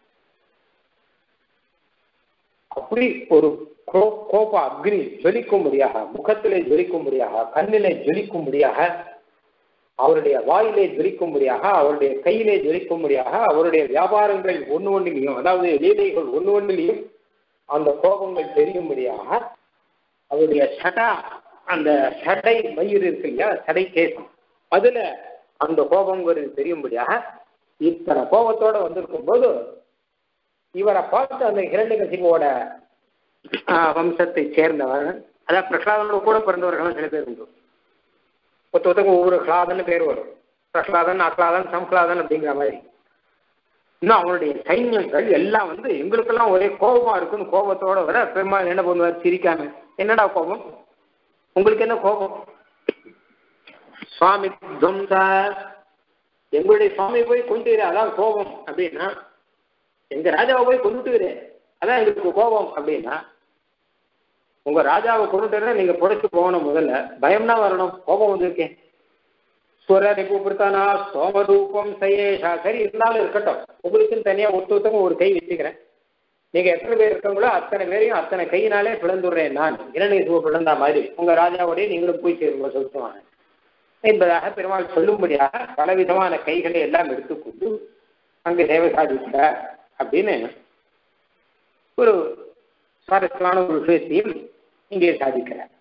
Speaker 1: அப்படி ஒரு கோப அக்னி ஜொலிக்கும்படியாக முகத்திலே ஜொலிக்கும்படியாக கண்ணிலே ஜொலிக்கும்படியாக அவருடைய வாயிலே ஜொலிக்கும்படியாக அவருடைய கையிலே ஜொலிக்கும்படியாக அவருடைய வியாபாரங்கள் ஒன்று ஒன்றிலையும் அதாவது லீலைகள் ஒன்று ஒன்றிலையும் அந்த கோபங்கள் தெரியும்படியாக அவருடைய சடா அந்த சடை மயிர் இருக்கு இல்லையா சடை கேசம் அதுல அந்த கோபங்கிறது தெரியும்படியாக இத்தனை கோபத்தோட வந்திருக்கும் போது இவரை பார்த்து அந்த ஹிரண்யகசிபோட வம்சத்தை சேர்ந்தவர் அதான் பிரகலாதனோட கூட பிறந்தவர்கள் சில பேர் உண்டு ஒருத்த ஒருத்தங்க ஒவ்வொரு ஹ்லாதன் பேர் வரும் பிரகலாதன் அக்லாதன் சம்ஹ்லாதன் அப்படிங்கிற மாதிரி இன்னும் அவங்களுடைய சைன்யங்கள் எல்லாம் வந்து எங்களுக்கெல்லாம் ஒரே கோபமா இருக்குன்னு கோபத்தோட வர பெருமாள் என்ன பண்ணுவார் சிரிக்காம என்னடா கோபம் உங்களுக்கு என்ன கோபம் சுவாமி துவம்சா எங்களுடைய சுவாமி போய் கொண்டு அதான் கோபம் அப்படின்னா எங்க ராஜாவை போய் கொண்டுட்டு அதான் எங்களுக்கு கோபம் அப்படின்னா உங்க ராஜாவை கொண்டுட்டு நீங்க புடைச்சு போகணும் முதல்ல பயம்னா வரணும் கோபம் வந்திருக்கேன் ஸ்வர நிபுபிருத்தனா சோமரூபம் சயேஷா சரி இருந்தாலும் இருக்கட்டும் உங்களுக்குன்னு தனியா ஒருத்த ஒருத்தவங்க ஒரு கை வச்சுக்கிறேன் நீங்க எத்தனை பேர் இருக்கீங்களோ அத்தனை பேரையும் அத்தனை கையினாலே பிளந்துடுறேன் நான் இரண்டை சுவ பிளந்தா மாதிரி உங்க ராஜாவோடய நீங்களும் போய் சேருங்க சொல்லுவாங்க என்பதாக பெருமாள் சொல்லும்படியாக பலவிதமான கைகளை எல்லாம் எடுத்துக்கொண்டு அங்கு சேவை சாதிக்கிறார் அப்படின்னு ஒரு சுவாரஸ்யமான ஒரு விஷயத்தையும் இங்கே சாதிக்கிறார்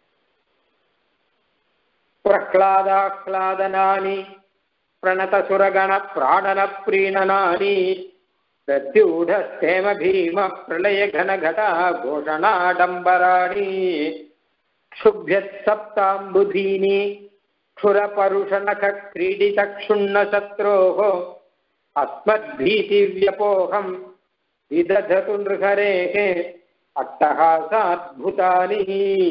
Speaker 1: பிரஹ்லாதாஹ்லாதனானி பிரணதசுரகண பிராணன பிரீணனானி பிரத்யூடஸ்தேம பீம பிரளய கனகடா கோஷணாடம்பராணி क्षुभ्यत् सप्ताम्बुधीनि क्षुरपरुषनख क्रीडितक्षुण्णशत्रोः अस्मद्भीतिव्यपोहम् विदधतु नृहरेः அட்டகாச அத்புதானி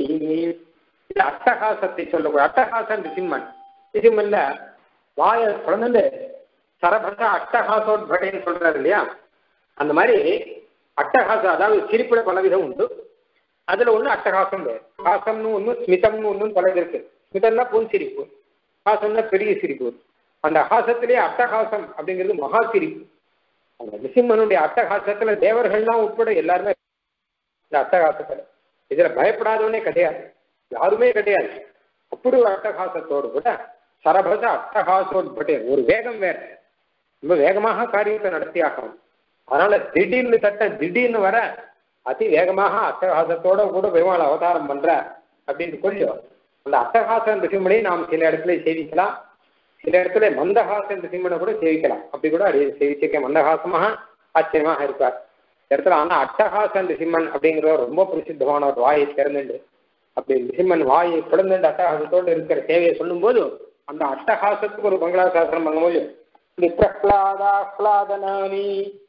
Speaker 1: இது அட்டகாசத்தை சொல்லக்கூடிய அட்டகாசன் ரிசிம்மன் ரிசிம்மன்ல வாய குழந்தை சரபச அட்டகாசோட்பட்டைன்னு சொல்றாரு இல்லையா அந்த மாதிரி அட்டகாசம் அதாவது சிரிப்புல பல விதம் உண்டு அதுல ஒண்ணு அட்டகாசம் வேறு ஹாசம்னு ஒண்ணு ஸ்மிதம்னு ஒண்ணு பல இருக்கு ஸ்மிதம்னா புன் சிரிப்பு ஹாசம்னா பெரிய சிரிப்பு அந்த ஹாசத்திலேயே அட்டகாசம் அப்படிங்கிறது மகா சிரிப்பு அந்த நிசிம்மனுடைய அட்டகாசத்துல தேவர்கள்லாம் உட்பட எல்லாருமே இந்த அட்டகாசத்துல இதுல பயப்படாதவனே கிடையாது யாருமே கிடையாது அப்படி ஒரு அட்டகாசத்தோடு கூட சரபச அட்டகாசோட்பட்டே ஒரு வேகம் வேற ரொம்ப வேகமாக காரியத்தை நடத்தி ஆகணும் அதனால திடீர்னு தட்ட திடீர்னு வர அதி வேகமாக அட்டகாசத்தோட கூட பெருமாள் அவதாரம் பண்ற அப்படின்னு கொஞ்சம் அந்த அட்டகாசம் ரிசிம்மனை நாம் சில இடத்துல சேவிக்கலாம் சில இடத்துல மந்தஹாசன் ரிசிம்மனை கூட சேவிக்கலாம் அப்படி கூட அது சேவிச்சிருக்க மந்தஹாசமாக ஆச்சரியமாக இருப்பார் இடத்துல ஆனா அட்டகாசன் ரிசிம்மன் அப்படிங்கிறவர் ரொம்ப பிரசித்தமான ஒரு வாயை திறந்துண்டு அப்படி ரிசிம்மன் வாயை பிளந்துண்டு அட்டகாசத்தோடு இருக்கிற சேவையை சொல்லும்போது அந்த அட்டகாசத்துக்கு ஒரு பங்களா சாஸ்திரம் பண்ணும்போது இந்த பிரஹ்லாதாஹ்லாதனானி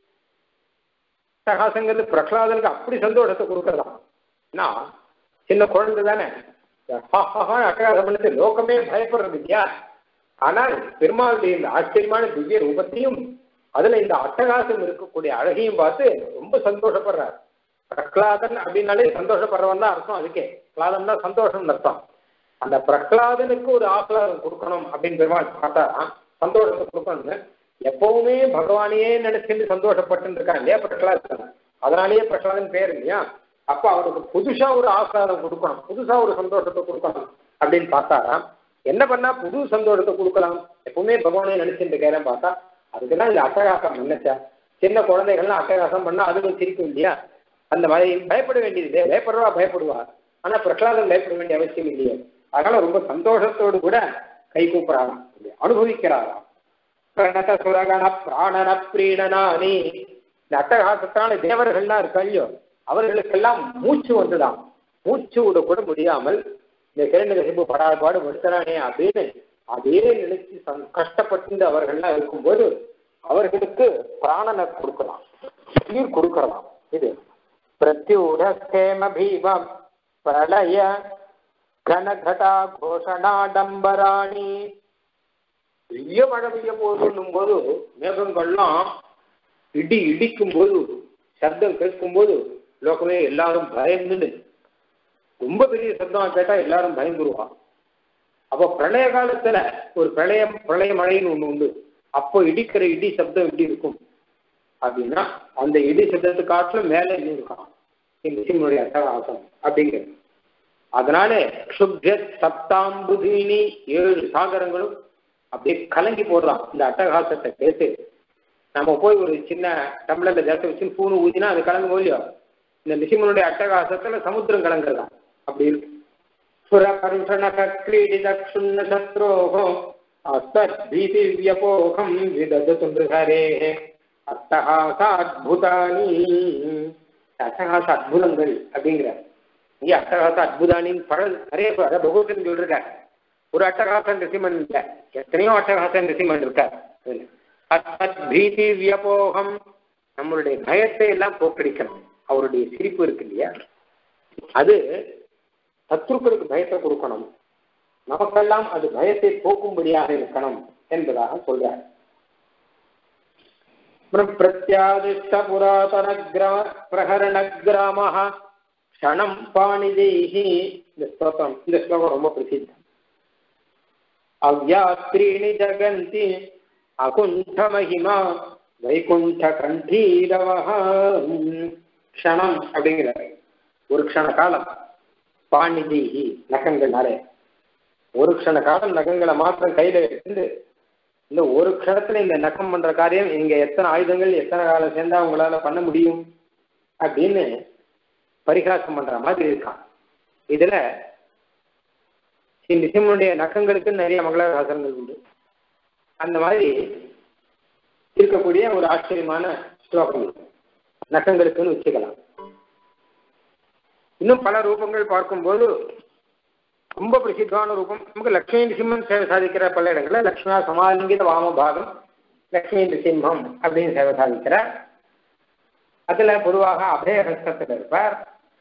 Speaker 1: அட்டகாசங்கிறது பிரஹ்லாதனுக்கு அப்படி சந்தோஷத்தை கொடுக்கறதாம் ஏன்னா சின்ன குழந்தை தானே அட்டகாசம் பண்ணது லோகமே பயப்படுறது இல்லையா ஆனால் பெருமாளுடைய இந்த ஆச்சரியமான திவ்ய ரூபத்தையும் அதுல இந்த அட்டகாசம் இருக்கக்கூடிய அழகையும் பார்த்து ரொம்ப சந்தோஷப்படுறார் பிரஹ்லாதன் அப்படின்னாலே சந்தோஷப்படுறவன் தான் அர்த்தம் அதுக்கே பிரஹ்லாதன் தான் சந்தோஷம் அர்த்தம் அந்த பிரஹ்லாதனுக்கு ஒரு ஆஹ்லாதம் கொடுக்கணும் அப்படின்னு பெருமாள் பார்த்தா சந்தோஷத்தை கொடுக்கணும்னு எப்பவுமே பகவானையே நினைச்சுட்டு சந்தோஷப்பட்டு இருக்கான் இல்லையா பிரகலாதன் அதனாலேயே பிரகலாதன் பேர் இல்லையா அப்ப அவருக்கு புதுசா ஒரு ஆஹ்லாதம் கொடுக்கணும் புதுசா ஒரு சந்தோஷத்தை கொடுக்கணும் அப்படின்னு பார்த்தாராம் என்ன பண்ணா புது சந்தோஷத்தை கொடுக்கலாம் எப்பவுமே பகவானை நினைச்சுட்டு இருக்கேன் பார்த்தா அதுக்குதான் இந்த அட்டகாசம் நினைச்சா சின்ன குழந்தைகள்லாம் அட்டகாசம் பண்ணா அதுவும் சிரிக்கும் இல்லையா அந்த மாதிரி பயப்பட வேண்டியது பயப்படுறவா பயப்படுவா ஆனா பிரகலாதன் பயப்பட வேண்டிய அவசியம் இல்லையே அதனால ரொம்ப சந்தோஷத்தோடு கூட கை கூப்பிடறாராம் அனுபவிக்கிறாராம் பிரணத சுரகண பிராணன பிரீணனானி இந்த அட்டகாசத்தான தேவர்கள்லாம் இருக்காளியோ அவர்களுக்கெல்லாம் மூச்சு வந்துதான் மூச்சு விட கூட முடியாமல் இந்த கிரண்யகசிப்பு படாத பாடு படுத்துறானே அப்படின்னு அதே நினைச்சு கஷ்டப்பட்டு அவர்கள்லாம் இருக்கும்போது அவர்களுக்கு பிராணனை கொடுக்கலாம் உயிர் கொடுக்கலாம் இது பிரத்யூரேம பீமம் பிரளய கனகடா கோஷணாடம்பராணி பெரிய மழை பெய்ய போதுன்னும் போது மேகங்கள்லாம் இடி இடிக்கும் போது சப்தம் கேட்கும் போது லோகமே எல்லாரும் பயந்துன்னு ரொம்ப பெரிய சப்தம் கேட்டா எல்லாரும் பயந்துருவான் அப்போ பிரளய காலத்துல ஒரு பிரளயம் பிரளய மழைன்னு ஒண்ணு உண்டு அப்போ இடிக்கிற இடி சப்தம் எப்படி இருக்கும் அப்படின்னா அந்த இடி சப்தத்து காட்டிலும் மேலே இன்னும் இருக்கான் நிச்சயமுடைய அட்டகாசம் அப்படிங்கிறது அதனால க்ஷுப்ய சப்தாம்புதீனி ஏழு சாகரங்களும் அப்படியே கலங்கி போடுறான் இந்த அட்டகாசத்தை கேட்டு நம்ம போய் ஒரு சின்ன டம்ளர்ல ஜாஸ்தி வச்சு பூணு ஊதினா அது கலங்கும் இல்லையோ இந்த நிசிமனுடைய அட்டகாசத்துல சமுத்திரம் கலங்குறதா அப்படி இருக்கு சுரகருஷணக கிரீடித க்ஷுண்ண சத்ரோகோ அஸ்தீதி வியபோகம் விதது ஹரே அட்டகாச அத்புதானி அட்டகாச அத்புதங்கள் அப்படிங்கிறார் இங்கே அட்டகாச அத்புதானின்னு பல நிறைய பகவதன் சொல்லிருக்கார் ஒரு அட்டகாசன் ரிசிமன் இல்லை எத்தனையோ அட்டகாசன் ரிசிமன் இருக்கார் அத் பீதி வியபோகம் நம்மளுடைய பயத்தை எல்லாம் போக்கடிக்கணும் அவருடைய சிரிப்பு இருக்கு இல்லையா அது சத்ருக்களுக்கு பயத்தை கொடுக்கணும் நமக்கெல்லாம் அது பயத்தை போக்கும்படியாக இருக்கணும் என்பதாக சொல்றார் பிரத்யாதிஷ்ட புராதன கிராம பிரகரண கிராம க்ஷணம் பாணிதேகி இந்த ஸ்லோகம் இந்த ஸ்லோகம் ரொம்ப பிரசித்தம் அவ்யாத்ரீணி ஜகந்தி அகுண்ட மகிமா வைகுண்ட கண்டீரவஹ க்ஷணம் அப்படிங்கிறார் ஒரு க்ஷண காலம் பாணிதீகி நகங்கள்னாலே ஒரு க்ஷண காலம் நகங்களை மாத்திரம் கையில எடுத்து இந்த ஒரு க்ஷணத்துல இந்த நகம் பண்ற காரியம் இங்க எத்தனை ஆயுதங்கள் எத்தனை காலம் சேர்ந்தா உங்களால பண்ண முடியும் அப்படின்னு பரிகாசம் பண்ற மாதிரி இருக்கான் இதுல நிசிம்மனுடைய நகங்களுக்கு நிறைய மங்களகாசனங்கள் உண்டு அந்த மாதிரி இருக்கக்கூடிய ஒரு ஆச்சரியமான ஸ்லோகம் நகங்களுக்குன்னு வச்சுக்கலாம் இன்னும் பல ரூபங்கள் பார்க்கும்போது ரொம்ப பிரசித்தமான ரூபம் நமக்கு லக்ஷ்மி நிசிம்மன் சேவை சாதிக்கிற பல இடங்கள்ல லக்ஷ்மியா சமாலிங்கித வாம பாகம் லக்ஷ்மி நிசிம்மம் அப்படின்னு சேவை சாதிக்கிறார் அதுல பொதுவாக அபயஹஸ்தத்தில் இருப்பார்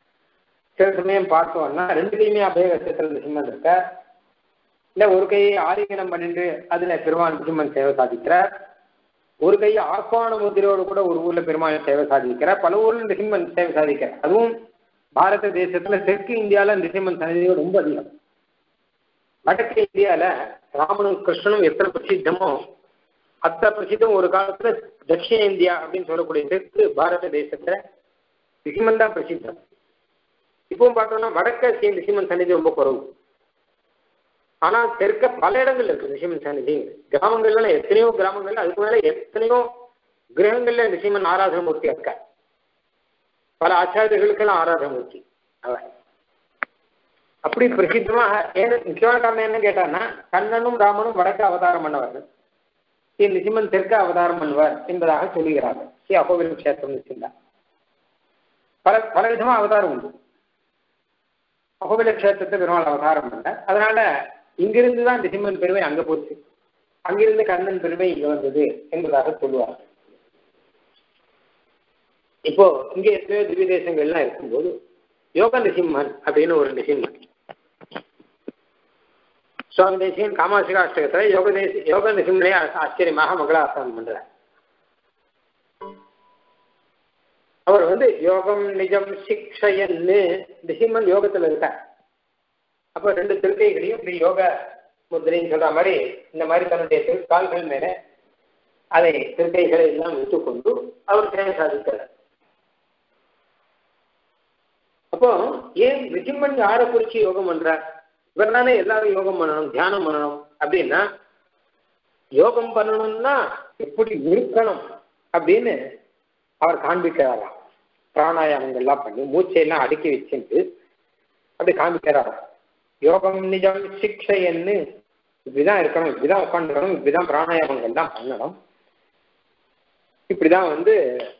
Speaker 1: சில சமயம் பார்த்தோம்னா ரெண்டுலையுமே அபயகத்தில் நிசிம்மன் இருக்க இல்ல ஒரு கையை ஆலிங்கனம் பண்ணிட்டு அதுல பெருமாள் நிசிம்மன் சேவை சாதிக்கிறார் ஒரு கையை ஆஸ்வான முதிரையோடு கூட ஒரு ஊர்ல பெருமாள் சேவை சாதிக்கிறார் பல ஊர்ல நிசிம்மன் சேவை சாதிக்கிறார் அதுவும் பாரத தேசத்துல தெற்கு இந்தியால நிசிம்மன் சன்னதியோ ரொம்ப அதிகம் வடக்கு இந்தியால ராமனும் கிருஷ்ணனும் எத்தனை பிரசித்தமோ அத்தனை பிரசித்தம் ஒரு காலத்துல தட்சிண இந்தியா அப்படின்னு சொல்லக்கூடிய தெற்கு பாரத தேசத்துல நிசிம்மன் தான் பிரசித்தம் இப்பவும் பார்த்தோம்னா வடக்க ஸ்ரீ நிசிம்மன் சன்னிதி ரொம்ப குறவு ஆனா தெற்க பல இடங்கள்ல இருக்கு நிசிம்மன் சன்னிதி கிராமங்கள்ல எத்தனையோ கிராமங்கள்ல அதுக்கு மேல எத்தனையோ கிரகங்கள்ல நிசிம்மன் ஆராதன மூர்த்தி இருக்க பல ஆச்சாரியர்களுக்கெல்லாம் ஆராதன மூர்த்தி அவன் அப்படி பிரசித்தமாக ஏன்னு முக்கியமான காரணம் என்ன கேட்டான்னா கண்ணனும் ராமனும் வடக்க அவதாரம் பண்ணவர் ஸ்ரீ நிசிம்மன் தெற்க அவதாரம் பண்ணுவார் என்பதாக சொல்லுகிறார்கள் ஸ்ரீ அகோவில் கஷேத்திரம் நிச்சயம் பல பல விதமா அவதாரம் உண்டு அகோபில கஷேத்திரத்தை பெருமாள் அவதாரம் பண்ண அதனால இங்கிருந்து தான் நிசிம்மன் பெருமை அங்க போச்சு அங்கிருந்து கண்ணன் பெருமை இங்க வந்தது என்பதாக சொல்லுவார் இப்போ இங்க எத்தனையோ திவ்ய தேசங்கள்லாம் இருக்கும்போது யோக நிசிம்மன் அப்படின்னு ஒரு நிசிம்மன் சுவாமி தேசியன் காமாசிக அஷ்டகத்துல யோக தேசி யோக நிசிம்மனே ஆச்சரியமாக மங்களாசாரம் பண்றார் அவர் வந்து யோகம் நிஜம் சிக்ஷயன்னு நிசிம்மன் யோகத்துல இருக்கார் அப்ப ரெண்டு திருக்கைகளையும் இப்படி யோக முத்திரைன்னு சொல்ற மாதிரி இந்த மாதிரி தன்னுடைய திருக்கால்கள் மேல அதை திருக்கைகளை எல்லாம் வைத்துக்கொண்டு அவர் சேவை சாதிக்கிறார் அப்போ ஏன் நிசிம்மன் யாரை குறிச்சு யோகம் பண்றார் இவர் தானே எல்லாரும் யோகம் பண்ணணும் தியானம் பண்ணணும் அப்படின்னா யோகம் பண்ணணும்னா எப்படி இருக்கணும் அப்படின்னு அவர் காண்பிக்கிறாராம் பிராணாயாமங்கள்லாம் பண்ணி மூச்சையெல்லாம் அடுக்கி வச்சுட்டு அப்படி காண்பிக்கிறாராம் யோகம் நிஜம் சிக்ஷைன்னு இப்படிதான் இருக்கணும் இப்படிதான் உட்காந்துக்கணும் இப்படிதான் பிராணாயாமங்கள்லாம் பண்ணணும் இப்படிதான் வந்து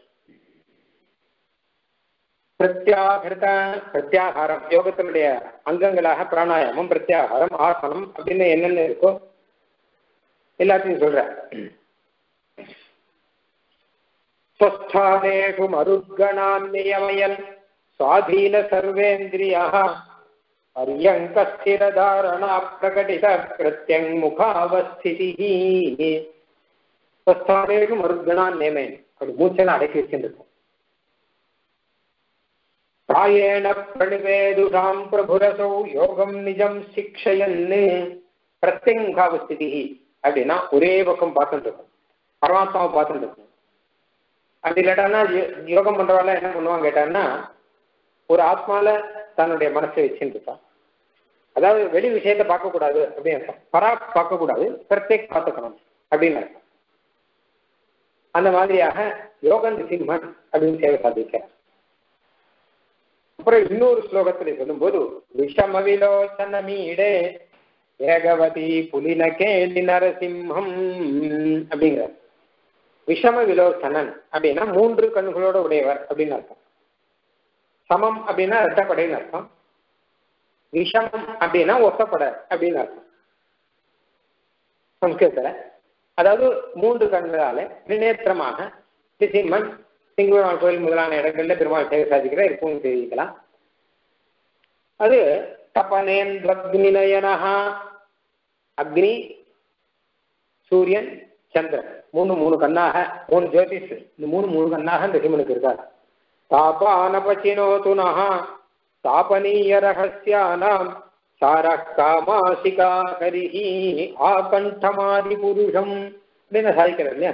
Speaker 1: பிரத்யாகிருத பிரத்யாகாரம் யோகத்தினுடைய அங்கங்களாக பிராணாயாமம் பிரத்யாகாரம் ஆசனம் அப்படின்னு என்னென்ன இருக்கோ எல்லாத்தையும் சொல்ற ஸ்வஸ்தானேஷு மருத்கணான் நியமயன் சுவாதீன சர்வேந்திரியா பரியங்கஸ்திரதாரணா பிரகடித பிரத்யங்முகாவஸ்திதி ஸ்வஸ்தானேஷு மருத்கணான் நியமயன் அப்படி மூச்செல்லாம் அடக்கி வச்சுருக்கும் பிராயேண பிரணிவேதுஷாம் பிரபுரசௌ யோகம் நிஜம் சிக்ஷயன்னு பிரத்யங்காவஸ்திதி அப்படின்னா ஒரே பக்கம் பார்த்துட்டு இருக்கும் பரமாத்மாவை பார்த்துட்டு இருக்கும் அப்படி இல்லாட்டானா யோகம் பண்றவாள் என்ன பண்ணுவாங்க கேட்டான்னா ஒரு ஆத்மால தன்னுடைய மனசை வச்சுட்டு இருப்பான் அதாவது வெளி விஷயத்த பார்க்கக்கூடாது அப்படின்னு அர்த்தம் பரா பார்க்கக்கூடாது பிரத்யேக் பார்த்துக்கணும் அப்படின்னு அர்த்தம் அந்த மாதிரியாக யோகன் சிம்மன் அப்படின்னு சேவை சாதிக்கிறார் அப்புறம் இன்னொரு ஸ்லோகத்துல சொல்லும்போது விஷம விலோச்சன மீடே ஏகவதி புலினகேலி நரசிம்ஹம் அப்படிங்கிறார் விஷம விலோச்சனன் அப்படின்னா மூன்று கண்களோட உடையவர் அப்படின்னு அர்த்தம் சமம் அப்படின்னா இரட்டப்படைன்னு அர்த்தம் விஷமம் அப்படின்னா ஒத்தப்படை அப்படின்னு அர்த்தம் சம்ஸ்கிருதத்துல அதாவது மூன்று கண்களால திரிநேத்திரமாக திசிம்மன் சிங்கூரான் கோயில் முதலான இடங்கள்ல பெருமாள் சேவை சாதிக்கிற இருக்கும் தெரிவிக்கலாம் அது தபனேந்திரக்னிநயனஹா அக்னி சூரியன் சந்திரன் மூணு மூணு கண்ணாக மூணு ஜோதிஷ் இந்த மூணு மூணு கண்ணாக இந்த சிவனுக்கு இருக்கார் தாபானபச்சினோதுனஹ தாபனீய ரகசியானாம் சார காமாசிகா ஹரிஹி ஆகண்டமாதி புருஷம் அப்படின்னு சாதிக்கிறார் இல்லையா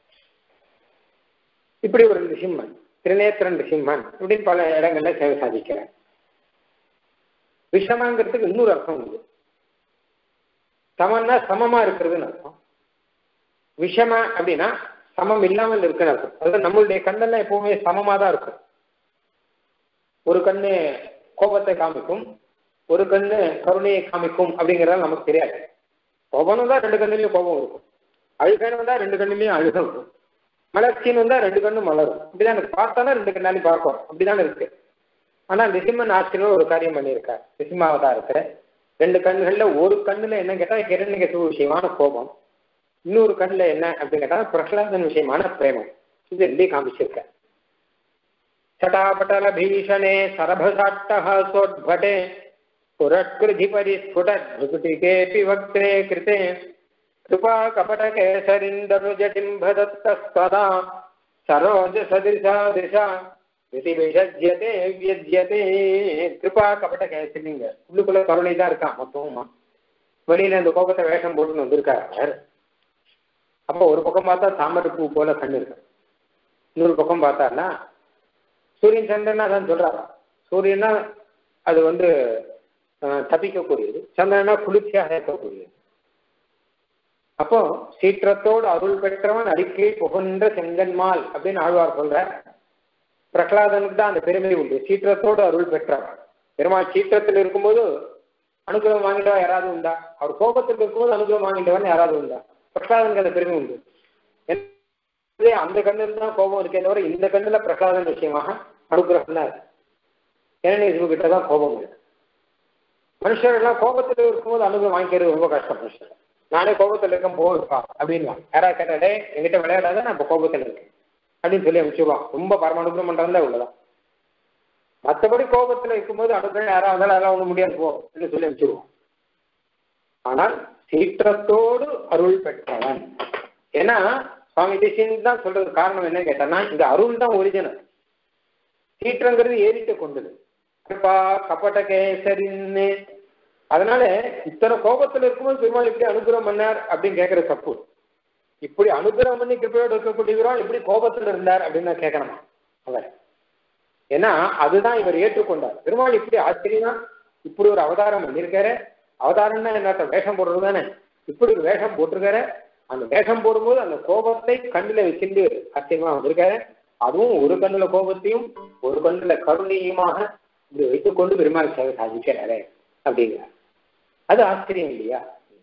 Speaker 1: இப்படி ஒரு நிசிம்மன் திருநேத்திரன் நிசிம்மன் இப்படின்னு பல இடங்கள்ல சேவை சாதிக்கிறார் விஷமாங்கிறதுக்கு இன்னொரு அர்த்தம் உண்டு சமம்னா சமமா இருக்கிறதுன்னு அர்த்தம் விஷம அப்படின்னா சமம் இல்லாமல் இருக்குன்னு அர்த்தம் அதாவது நம்மளுடைய கண்ணெல்லாம் எப்பவுமே சமமா தான் இருக்கும் ஒரு கண்ணு கோபத்தை காமிக்கும் ஒரு கண்ணு கருணையை காமிக்கும் அப்படிங்கிறது நமக்கு தெரியாது கோபம் தான் ரெண்டு கண்ணுலயும் கோபம் இருக்கும் அழுகன்னு வந்தா ரெண்டு கண்ணுலயும் அழுகம் இருக்கும் மலர்ச்சின்னு வந்தா ரெண்டு கண்ணும் மலரும் இப்படிதான் இருக்கு பார்த்தாலும் ரெண்டு கண்ணாலையும் பார்க்கும் அப்படிதான் இருக்கு ஆனா நிசிம்மன் ஆசிரியர் ஒரு காரியம் பண்ணியிருக்கார் நிசிம்மாவதாரத்துல ரெண்டு கண்ணுகள்ல ஒரு கண்ணுல என்ன கேட்டா கிரண்யகசிவு விஷயமான கோபம் இன்னொரு கண்ணுல என்ன அப்படின்னு கேட்டா பிரகலாதன் விஷயமான பிரேமம் இது ரெண்டையும் காமிச்சிருக்க छटापटलभीषणे सरभसाट्टः सोद्भटे पुरत्कृधि परिस्फुटद्भुकुटिकेऽपि वक्त्रे कृते कृपा कपटकेसरिन्दरुजटिम्भदत्तस्तदा सरोजसदृशा दिशा இதி விசஜ்யதே வியஜ்யதே கிருபா கபட்ட கேசரிங்க உள்ளுக்குள்ள கருணை தான் இருக்கான் மொத்தமா வெளியில இந்த கோபத்தை வேஷம் போட்டுன்னு வந்திருக்காரு அவர் அப்போ ஒரு பக்கம் பார்த்தா தாமரை பூ போல கண்ணு இருக்கு இன்னொரு பக்கம் பார்த்தாருன்னா சூரியன் சந்திரனா தான் சொல்றாரா சூரியனா அது வந்து தப்பிக்கக்கூடியது சந்திரனா குளிர்ச்சியாக இருக்கக்கூடியது அப்போ சீற்றத்தோடு அருள் பெற்றவன் அடிக்கை புகன்ற செங்கன்மால் அப்படின்னு ஆழ்வார் சொல்ற பிரகலாதனுக்கு தான் அந்த பெருமை உண்டு சீற்றத்தோடு அருள் பெற்றவன் பெருமாள் சீற்றத்தில் இருக்கும்போது அனுகிரகம் வாங்கிட்டவன் யாராவது உண்டா அவர் கோபத்தில் இருக்கும்போது அனுகிரகம் வாங்கிட்டவன் யாராவது உண்டா பிரகலாதனுக்கு அந்த பெருமை உண்டு அந்த கண்ணில் தான் கோபம் இருக்கே தவிர இந்த கண்ணுல பிரகலாதன் விஷயமாக அனுகிரகம் தான் இருக்கு ஏன்னா கிட்ட தான் கோபம் இருக்கு மனுஷர்கள்லாம் கோபத்தில் இருக்கும்போது அனுகிரகம் வாங்கிக்கிறது ரொம்ப கஷ்டம் மனுஷன் நானே கோபத்தில் இருக்கேன் போயிருப்பா அப்படின்வான் யாராவது கேட்டாலே என்கிட்ட விளையாடாத நான் இப்போ கோபத்தில் இருக்கேன் அப்படின்னு சொல்லி அனுப்பிச்சுடுவான் ரொம்ப பரமானுகிரம் பண்றதுல உள்ளதான் மற்றபடி கோபத்தில் இருக்கும்போது அடுத்த யாராவது அதெல்லாம் ஒண்ணு முடியாது போ அப்படின்னு சொல்லி அனுப்பிச்சுடுவான் ஆனால் சீற்றத்தோடு அருள் பெற்றவன் ஏன்னா சுவாமி தேசியன் தான் சொல்றது காரணம் என்ன கேட்டா இந்த அருள் தான் ஒரிஜினல் சீற்றங்கிறது ஏறிட்டு கொண்டது கிருபா கபட கேசரின்னு அதனால இத்தனை கோபத்துல இருக்கும்போது பெருமாள் இப்படி அனுகிரகம் பண்ணார் அப்படின்னு கேட்கற தப்பு இப்படி அனுகிரகம் பண்ணி கிருப்பையோடு இருக்கக்கூடியவரால் இப்படி கோபத்தில் இருந்தார் அப்படின்னு கேட்கணுமா அவர் ஏன்னா அதுதான் இவர் ஏற்றுக்கொண்டார் பெருமாள் இப்படி ஆச்சரியமா இப்படி ஒரு அவதாரம் பண்ணியிருக்காரு அவதாரம்னா என்ன வேஷம் போடுறது தானே இப்படி ஒரு வேஷம் போட்டிருக்காரு அந்த வேஷம் போடும்போது அந்த கோபத்தை கண்ணுல வச்சுட்டு ஆச்சரியமா வந்திருக்காரு அதுவும் ஒரு கண்ணுல கோபத்தையும் ஒரு கண்ணுல கருணையுமாக இப்படி வைத்துக்கொண்டு பெருமாள் சேவை சாதிக்கிறாரு அப்படிங்கிறார் அது ஆச்சரியம் இல்லையா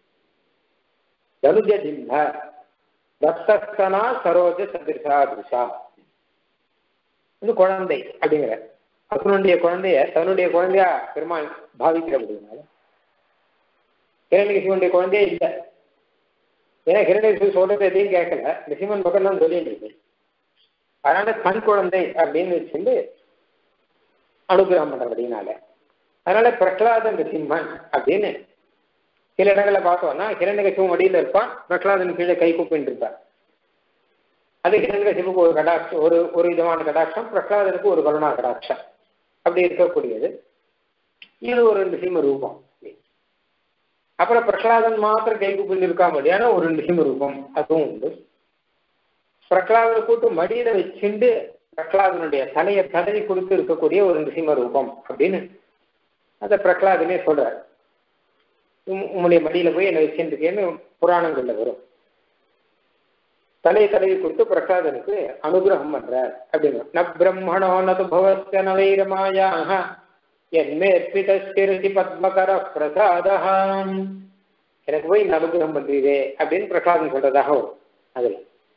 Speaker 1: தனுஜ ஜிம்ப தத்தஸ்தனா சரோஜ சதிர்ஷா திருஷா இது குழந்தை அப்படிங்கிற அசுரனுடைய குழந்தைய தன்னுடைய குழந்தையா பெருமாள் பாவிக்கிறபடினால ஹிரண்யசிவனுடைய குழந்தையே இல்லை ஏன்னா ஹிரண்யசிவன் சொல்றது எதையும் கேட்கல நிசிமன் பக்கம் தான் சொல்லிட்டு இருக்கு அதனால கண் குழந்தை அப்படின்னு வச்சுட்டு அனுகிரகம் பண்றபடினால அதனால பிரகலாதன் சிம்மன் அப்படின்னு சில இடங்களை பார்த்தோம்னா ஹிரண்யகசிவம் வடியில் இருப்பான் பிரகலாதன் கீழே கை கூப்பிட்டு இருப்பார் அது ஹிரண்யகசிவுக்கு ஒரு கடாட்சம் ஒரு ஒரு விதமான கடாட்சம் பிரகலாதனுக்கு ஒரு கருணா கடாட்சம் அப்படி இருக்கக்கூடியது இது ஒரு நிசிம ரூபம் அப்புறம் பிரகலாதன் மாத்திரம் கை கூப்பிட்டு இருக்காமடியான ஒரு நிசிம ரூபம் அதுவும் உண்டு பிரகலாதனை கூட்டு மடியில வச்சுண்டு பிரகலாதனுடைய தலையை தடவி கொடுத்து இருக்கக்கூடிய ஒரு நிசிம ரூபம் அப்படின்னு அதை பிரகலாதனே சொல்றார் உங்களுடைய மடியில போய் என்ன வச்சுருக்கேன்னு புராணங்கள்ல வரும் தலையை தடவி கொடுத்து பிரகலாதனுக்கு அனுகிரகம் பண்றார் அப்படின்னு ந பிரம்மணோ நது பவஸ்ய நவைரமாயாக என்மேற்பிதஸ்திருதி பத்மகர பிரசாதம் எனக்கு போய் இந்த அனுகிரகம் பண்றீரே அப்படின்னு பிரகலாதன் சொல்றதாக வரும் அதுல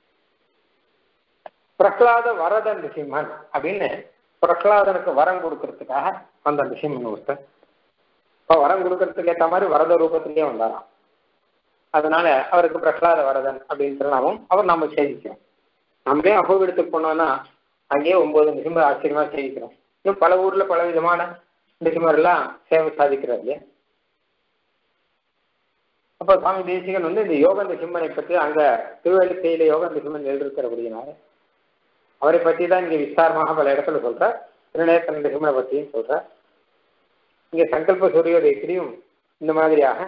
Speaker 1: பிரகலாத வரத நிசிம்மன் அப்படின்னு பிரகலாதனுக்கு வரம் கொடுக்கறதுக்காக வந்த நிசிம்மன் ஒருத்தர் இப்போ வரம் கொடுக்கறதுக்கு ஏற்ற மாதிரி வரத ரூபத்திலேயே வந்தாராம் அதனால அவருக்கு பிரகலாத வரதன் அப்படின்னு சொன்னாலும் அவர் நம்ம சேவிக்கிறோம் நம்மளே அகோவிடத்துக்கு போனோம்னா அங்கேயே ஒன்பது நிசிம்மர் ஆச்சரியமா சேவிக்கிறோம் இன்னும் பல ஊர்ல பல விதமான நிசிம்மர் எல்லாம் சேவை சாதிக்கிறார் இல்லையா அப்போ சுவாமி தேசிகன் வந்து இந்த யோக நிசிம்மனை பற்றி அங்க திருவள்ளிக்கையில யோக நிசிம்மன் எழுதிருக்கிறபடினால அவரை பற்றி தான் இங்க விஸ்தாரமாக பல இடத்துல சொல்றார் திருநேத்தன் நிசிம்மனை பற்றியும் சொல்றார் இங்க சங்கல்ப சூரியோதயத்திலையும் இந்த மாதிரியாக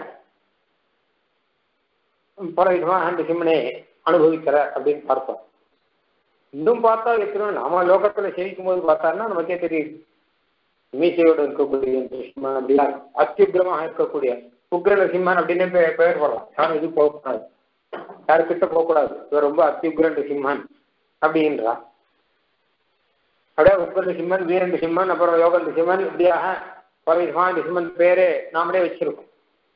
Speaker 1: பல விதமாக அந்த சிம்மனை அனுபவிக்கிறார் அப்படின்னு பார்த்தோம் இன்னும் பார்த்தா எத்தனை நாம லோகத்துல சேவிக்கும் போது பார்த்தாருன்னா நமக்கே தெரியுது மீசையோடு இருக்கக்கூடிய சிம்மன் அப்படின்னா அத்தியுக்கிரமாக இருக்கக்கூடிய உக்ர நரசிம்மன் அப்படின்னு பெயர் பெயர் போடலாம் யாரும் இது போகக்கூடாது யாருக்கிட்ட போகக்கூடாது இவர் ரொம்ப அத்தியுக்ரன் சிம்மன் அப்படின்றா அப்படியே உக்ர சிம்மன் வீரன் சிம்மன் அப்புறம் யோகன் சிம்மன் இப்படியாக பல விதமான சிம்மன் பேரே நாமளே வச்சிருக்கோம்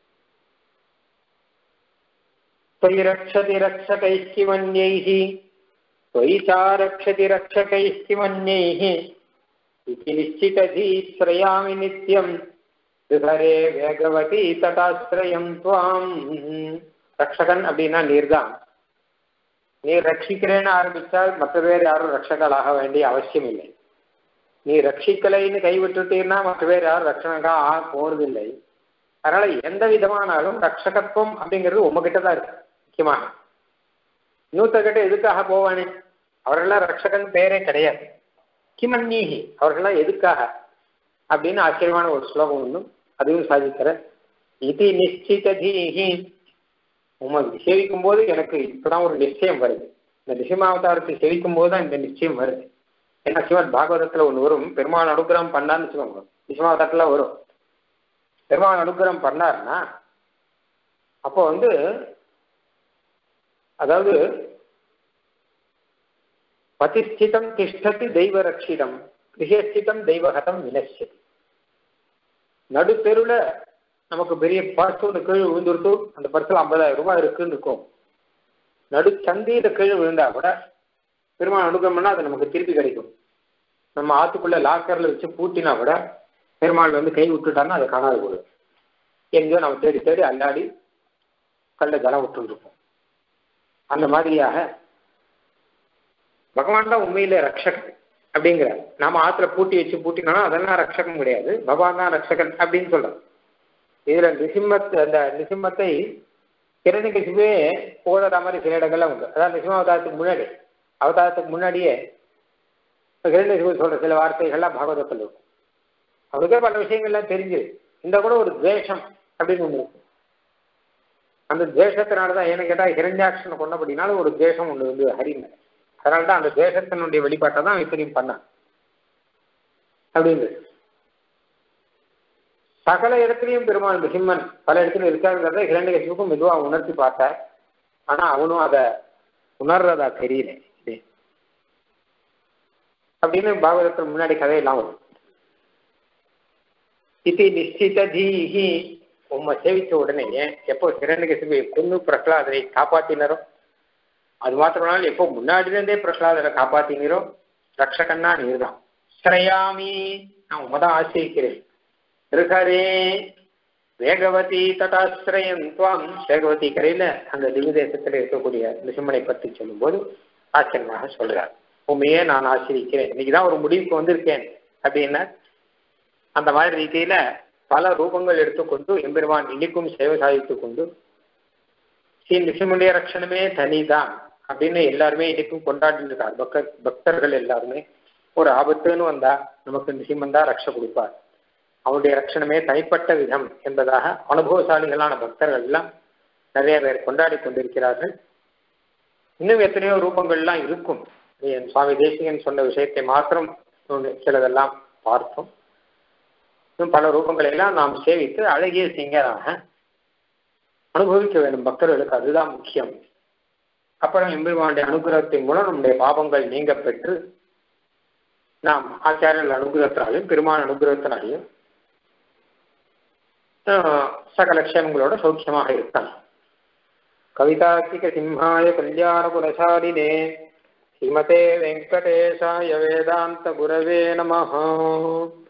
Speaker 1: त्वयि रक्षति रक्षकैः किमन्यैः त्वयि चा रक्षति रक्षकैः किमन्यैः इति निश्चितधीश्रयामि नित्यम् ஹரே வேகவதி ததாசிரயம் துவாம் ரக்ஷகன் அப்படின்னா நீர் தான் நீர் ரட்சிக்கிறேன்னு ஆரம்பித்தால் மற்ற பேர் யாரும் ரட்சகளாக வேண்டிய அவசியம் இல்லை நீ ரட்சிக்கலைன்னு கைவிட்டுட்டீன்னா மற்ற பேர் யாரும் ரட்சணக்கா ஆக போறதில்லை அதனால எந்த விதமானாலும் ரட்சகத்துவம் அப்படிங்கிறது உங்ககிட்ட தான் இருக்கு முக்கியமாக இன்னொருத்தர்கிட்ட எதுக்காக போவானே அவர்களெல்லாம் ரட்சகன் பேரே கிடையாது கிமன்யீகி அவர்களெல்லாம் எதுக்காக அப்படின்னு ஆச்சரியமான ஒரு ஸ்லோகம் ஒன்றும் அதுவும் சாதிக்கிற இது நிச்சித தீஹி உண்மை சேவிக்கும் போது எனக்கு இப்பதான் ஒரு நிச்சயம் வருது இந்த நிசிமாவதாரத்தை சேவிக்கும் போது தான் இந்த நிச்சயம் வருது ஏன்னா சிவன் பாகவதத்துல ஒன்று வரும் பெருமாள் அனுகிரகம் பண்ணான்னு வச்சுக்கோங்க நிசிமாவதாரத்துல வரும் பெருமாள் அனுகிரகம் பண்ணாருன்னா அப்போ வந்து அதாவது பதிஷ்டிதம் திஷ்டதி தெய்வ ரட்சிதம் கிரகஸ்திதம் தெய்வகதம் வினஷ்யதி நடுத்தெருவுல நமக்கு பெரிய பர்ஸ் ஒன்று கீழே விழுந்துருத்து அந்த பர்ஸில் ஐம்பதாயிரம் ரூபாய் இருக்குன்னு இருக்கும் நடு சந்தையில கீழே விழுந்தா கூட பெருமாள் அனுகிரகம்னா அது நமக்கு திருப்பி கிடைக்கும் நம்ம ஆத்துக்குள்ள லாக்கர்ல வச்சு பூட்டினா கூட பெருமாள் வந்து கை விட்டுட்டான்னா அது காணாது போடும் எங்கேயோ நம்ம தேடி தேடி அல்லாடி கல்ல ஜலம் விட்டுருப்போம் அந்த மாதிரியாக பகவான் தான் உண்மையிலே ரக்ஷகன் அப்படிங்கிற நாம ஆத்துல பூட்டி வச்சு பூட்டினோம்னா அதெல்லாம் ரக்ஷகம் கிடையாது பகவான் தான் ரக்ஷகன் அப்படின்னு சொல்றோம் இதுல நிசிம்மத் அந்த நிசிம்மத்தை கிரணிகசிவே போடுற மாதிரி சில இடங்கள்ல உண்டு அதாவது நிசிம்ம அவதாரத்துக்கு முன்னாடி அவதாரத்துக்கு முன்னாடியே கிரணிகசிவு சொல்ற சில வார்த்தைகள்லாம் பாகவதத்தில் இருக்கும் அவனுக்கே பல விஷயங்கள்லாம் தெரிஞ்சு இந்த கூட ஒரு துவேஷம் அப்படின்னு ஒன்று இருக்கும் அந்த துவேஷத்தினால தான் ஏன்னு கேட்டால் ஹிரண்யாட்சனை கொண்டபடினால ஒரு துவேஷம் ஒன்று வந்து ஹரிங்க அதனால தான் அந்த துவேஷத்தினுடைய வெளிப்பாட்டை தான் இத்தனையும் பண்ணான் அப்படிங்கிறது சகல இடத்துலையும் பெருமாள் சிம்மன் பல இடத்துல இருக்காங்கிறத ஹிரண்யகசிவுக்கும் மெதுவாக உணர்த்தி பார்த்தார் ஆனா அவனும் அதை உணர்றதா தெரியல இது அப்படின்னு பாகவதத்துக்கு முன்னாடி கதையெல்லாம் வரும் இது நிச்சித தீஹி உம்மை சேவிச்ச உடனே எப்போ ஹிரண்யகசிபை கொன்னு பிரகலாதனை காப்பாத்தினரோ அது மாத்திரம்னாலும் எப்போ முன்னாடி இருந்தே பிரகலாதனை காப்பாத்தினரோ ரக்ஷகன்னா நீர் தான் ஸ்ரயாமி நான் உமதான் ஆசிரிக்கிறேன் ரிகரே வேகவதி ததாசிரயம் துவாம் வேகவதி கரையில அந்த திவ்ய தேசத்துல இருக்கக்கூடிய நிசிம்மனை பற்றி சொல்லும்போது ஆச்சரியமாக சொல்றார் உண்மையே நான் ஆசிரிக்கிறேன் இன்னைக்குதான் ஒரு முடிவுக்கு வந்திருக்கேன் அப்படின்னா அந்த மாதிரி ரீதியில பல ரூபங்கள் எடுத்துக்கொண்டு எம்பெருமான் இன்னைக்கும் சேவை சாதித்துக் கொண்டு ஸ்ரீ நிசிமுடைய ரட்சணமே தனிதான் அப்படின்னு எல்லாருமே இன்னைக்கும் கொண்டாடிட்டு இருக்கார் பக்தர் பக்தர்கள் எல்லாருமே ஒரு ஆபத்துன்னு வந்தா நமக்கு நிசிம்மன் தான் ரட்ச கொடுப்பார் அவனுடைய ரட்சணமே தனிப்பட்ட விதம் என்பதாக அனுபவசாலிகளான பக்தர்கள் எல்லாம் நிறைய பேர் கொண்டாடி கொண்டிருக்கிறார்கள் இன்னும் எத்தனையோ ரூபங்கள்லாம் இருக்கும் என் சுவாமி தேசிகன் சொன்ன விஷயத்தை மாத்திரம் சிலதெல்லாம் பார்த்தோம் இன்னும் பல ரூபங்களை எல்லாம் நாம் சேவித்து அழகிய சிங்கராக அனுபவிக்க வேண்டும் பக்தர்களுக்கு அதுதான் முக்கியம் அப்புறம் எம்பெருமானுடைய அனுகிரகத்தின் மூலம் நம்முடைய பாபங்கள் நீங்க பெற்று நாம் ஆச்சாரியர்கள் அனுகிரகத்தினாலையும் பெருமான் அனுகிரகத்தினாலையும் சகல க்ஷேமங்களோட சௌக்கியமாக இருக்கலாம் கவிதார்த்திக சிம்ஹாய கல்யாண குணசாலினே ஸ்ரீமதே வெங்கடேஷாய வேதாந்த குரவே நமஹ